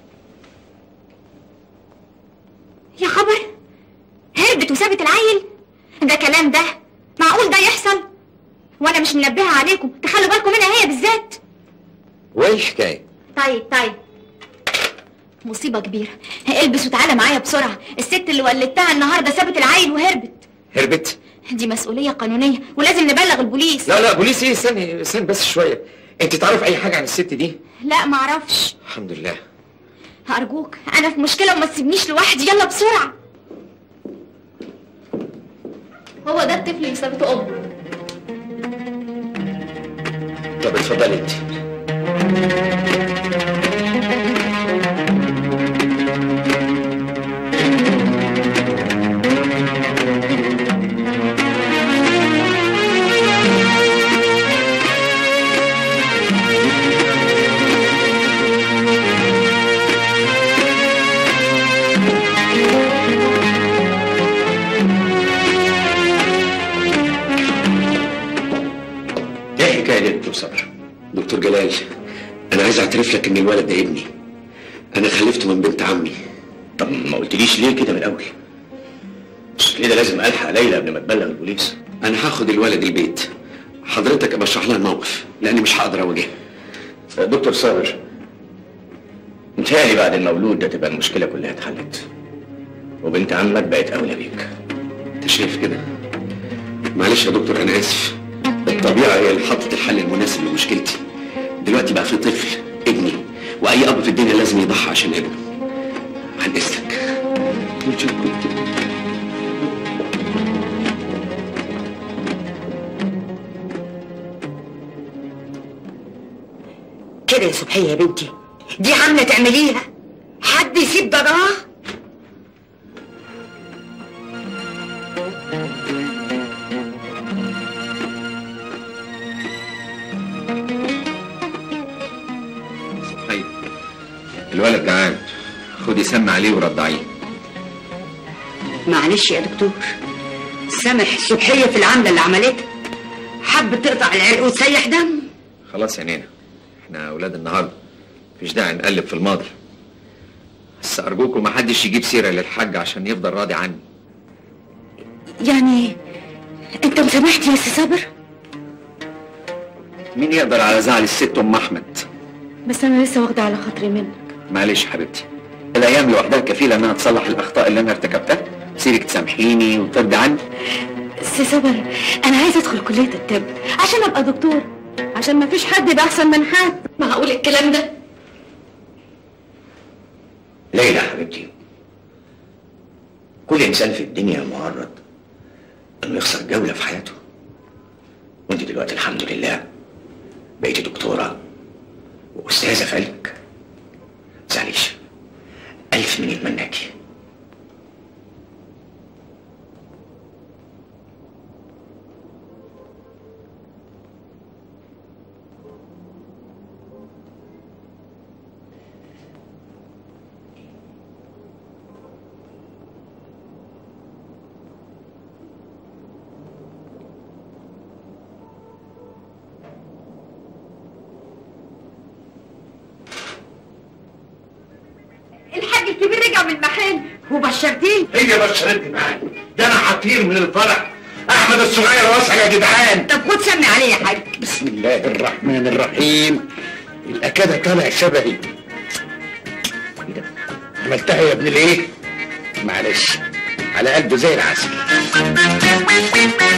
يا خبر هربت وسابت العيل ده كلام ده معقول ده يحصل وانا مش منبهه عليكم تخلوا بالكم منها هي بالذات وايه الحكايه طيب طيب مصيبه كبيره البس وتعالى معايا بسرعه الست اللي ولدتها النهارده سابت العيل وهربت هربت دي مسؤوليه قانونيه ولازم نبلغ البوليس لا لا بوليس ايه استني استني بس شويه انت تعرف اي حاجه عن الست دي لا معرفش الحمد لله أرجوك أنا في مشكلة وما تسيبنيش لوحدي يلا بسرعة هو ده الطفل اللي سابته أمه طب اتفضلي انت ايه الحكايه دي يا دكتور صبر؟ دكتور جلال انا عايز اعترف لك ان الولد ده ابني انا خلفته من بنت عمي طب ما قلتليش ليه كده من الاول؟ مش كده لازم الحق ليلى قبل ما تبلغ البوليس انا هاخد الولد البيت حضرتك ابقى اشرح لها الموقف لاني مش هقدر اواجهها دكتور صابر متهيألي بعد المولود ده تبقى المشكله كلها اتحلت وبنت عمك بقت اولى بيك انت شايف كده معلش يا دكتور انا اسف الطبيعه هي اللي حطت الحل المناسب لمشكلتي دلوقتي بقى في طفل ابني واي اب في الدنيا لازم يضحي عشان ابنه عن اذنك كده يا صبحية يا بنتي دي عاملة تعمليها حد يسيب ضناه طيب الولد جعان خدي سم عليه ورضعيه معلش يا دكتور سامح صبحية في العملة اللي عملتها حب تقطع العرق وتسيح دم خلاص يا نينا احنا اولاد النهارده مفيش داعي نقلب في الماضي بس ارجوكم محدش يجيب سيره للحاج عشان يفضل راضي عني يعني انت مسامحت يا سي صابر مين يقدر على زعل الست ام احمد بس انا لسه واخده على خاطري منك معلش حبيبتي الايام لوحدها كفيله انها تصلح الاخطاء اللي انا ارتكبتها سيبك تسامحيني وترضي عني سي صبر انا عايزه ادخل كليه الطب عشان ابقى دكتور عشان ما فيش حد يبقى احسن من حد معقول الكلام ده ليلى حبيبتي كل انسان في الدنيا معرض انه يخسر جولة في حياته وانت دلوقتي الحمد لله بقيتي دكتورة واستاذة في علمك متزعليش الف من يتمناكي الحاج الكبير رجع من المحل وبشرتيه هي بشرتني معاك ده انا هطير من الفرح احمد الصغير وصل يا جدعان طب خد سمي عليه يا حاج بسم الله الرحمن الرحيم الاكاد طالع شبهي ايه ده عملتها يا ابن الايه معلش على قلبه زي العسل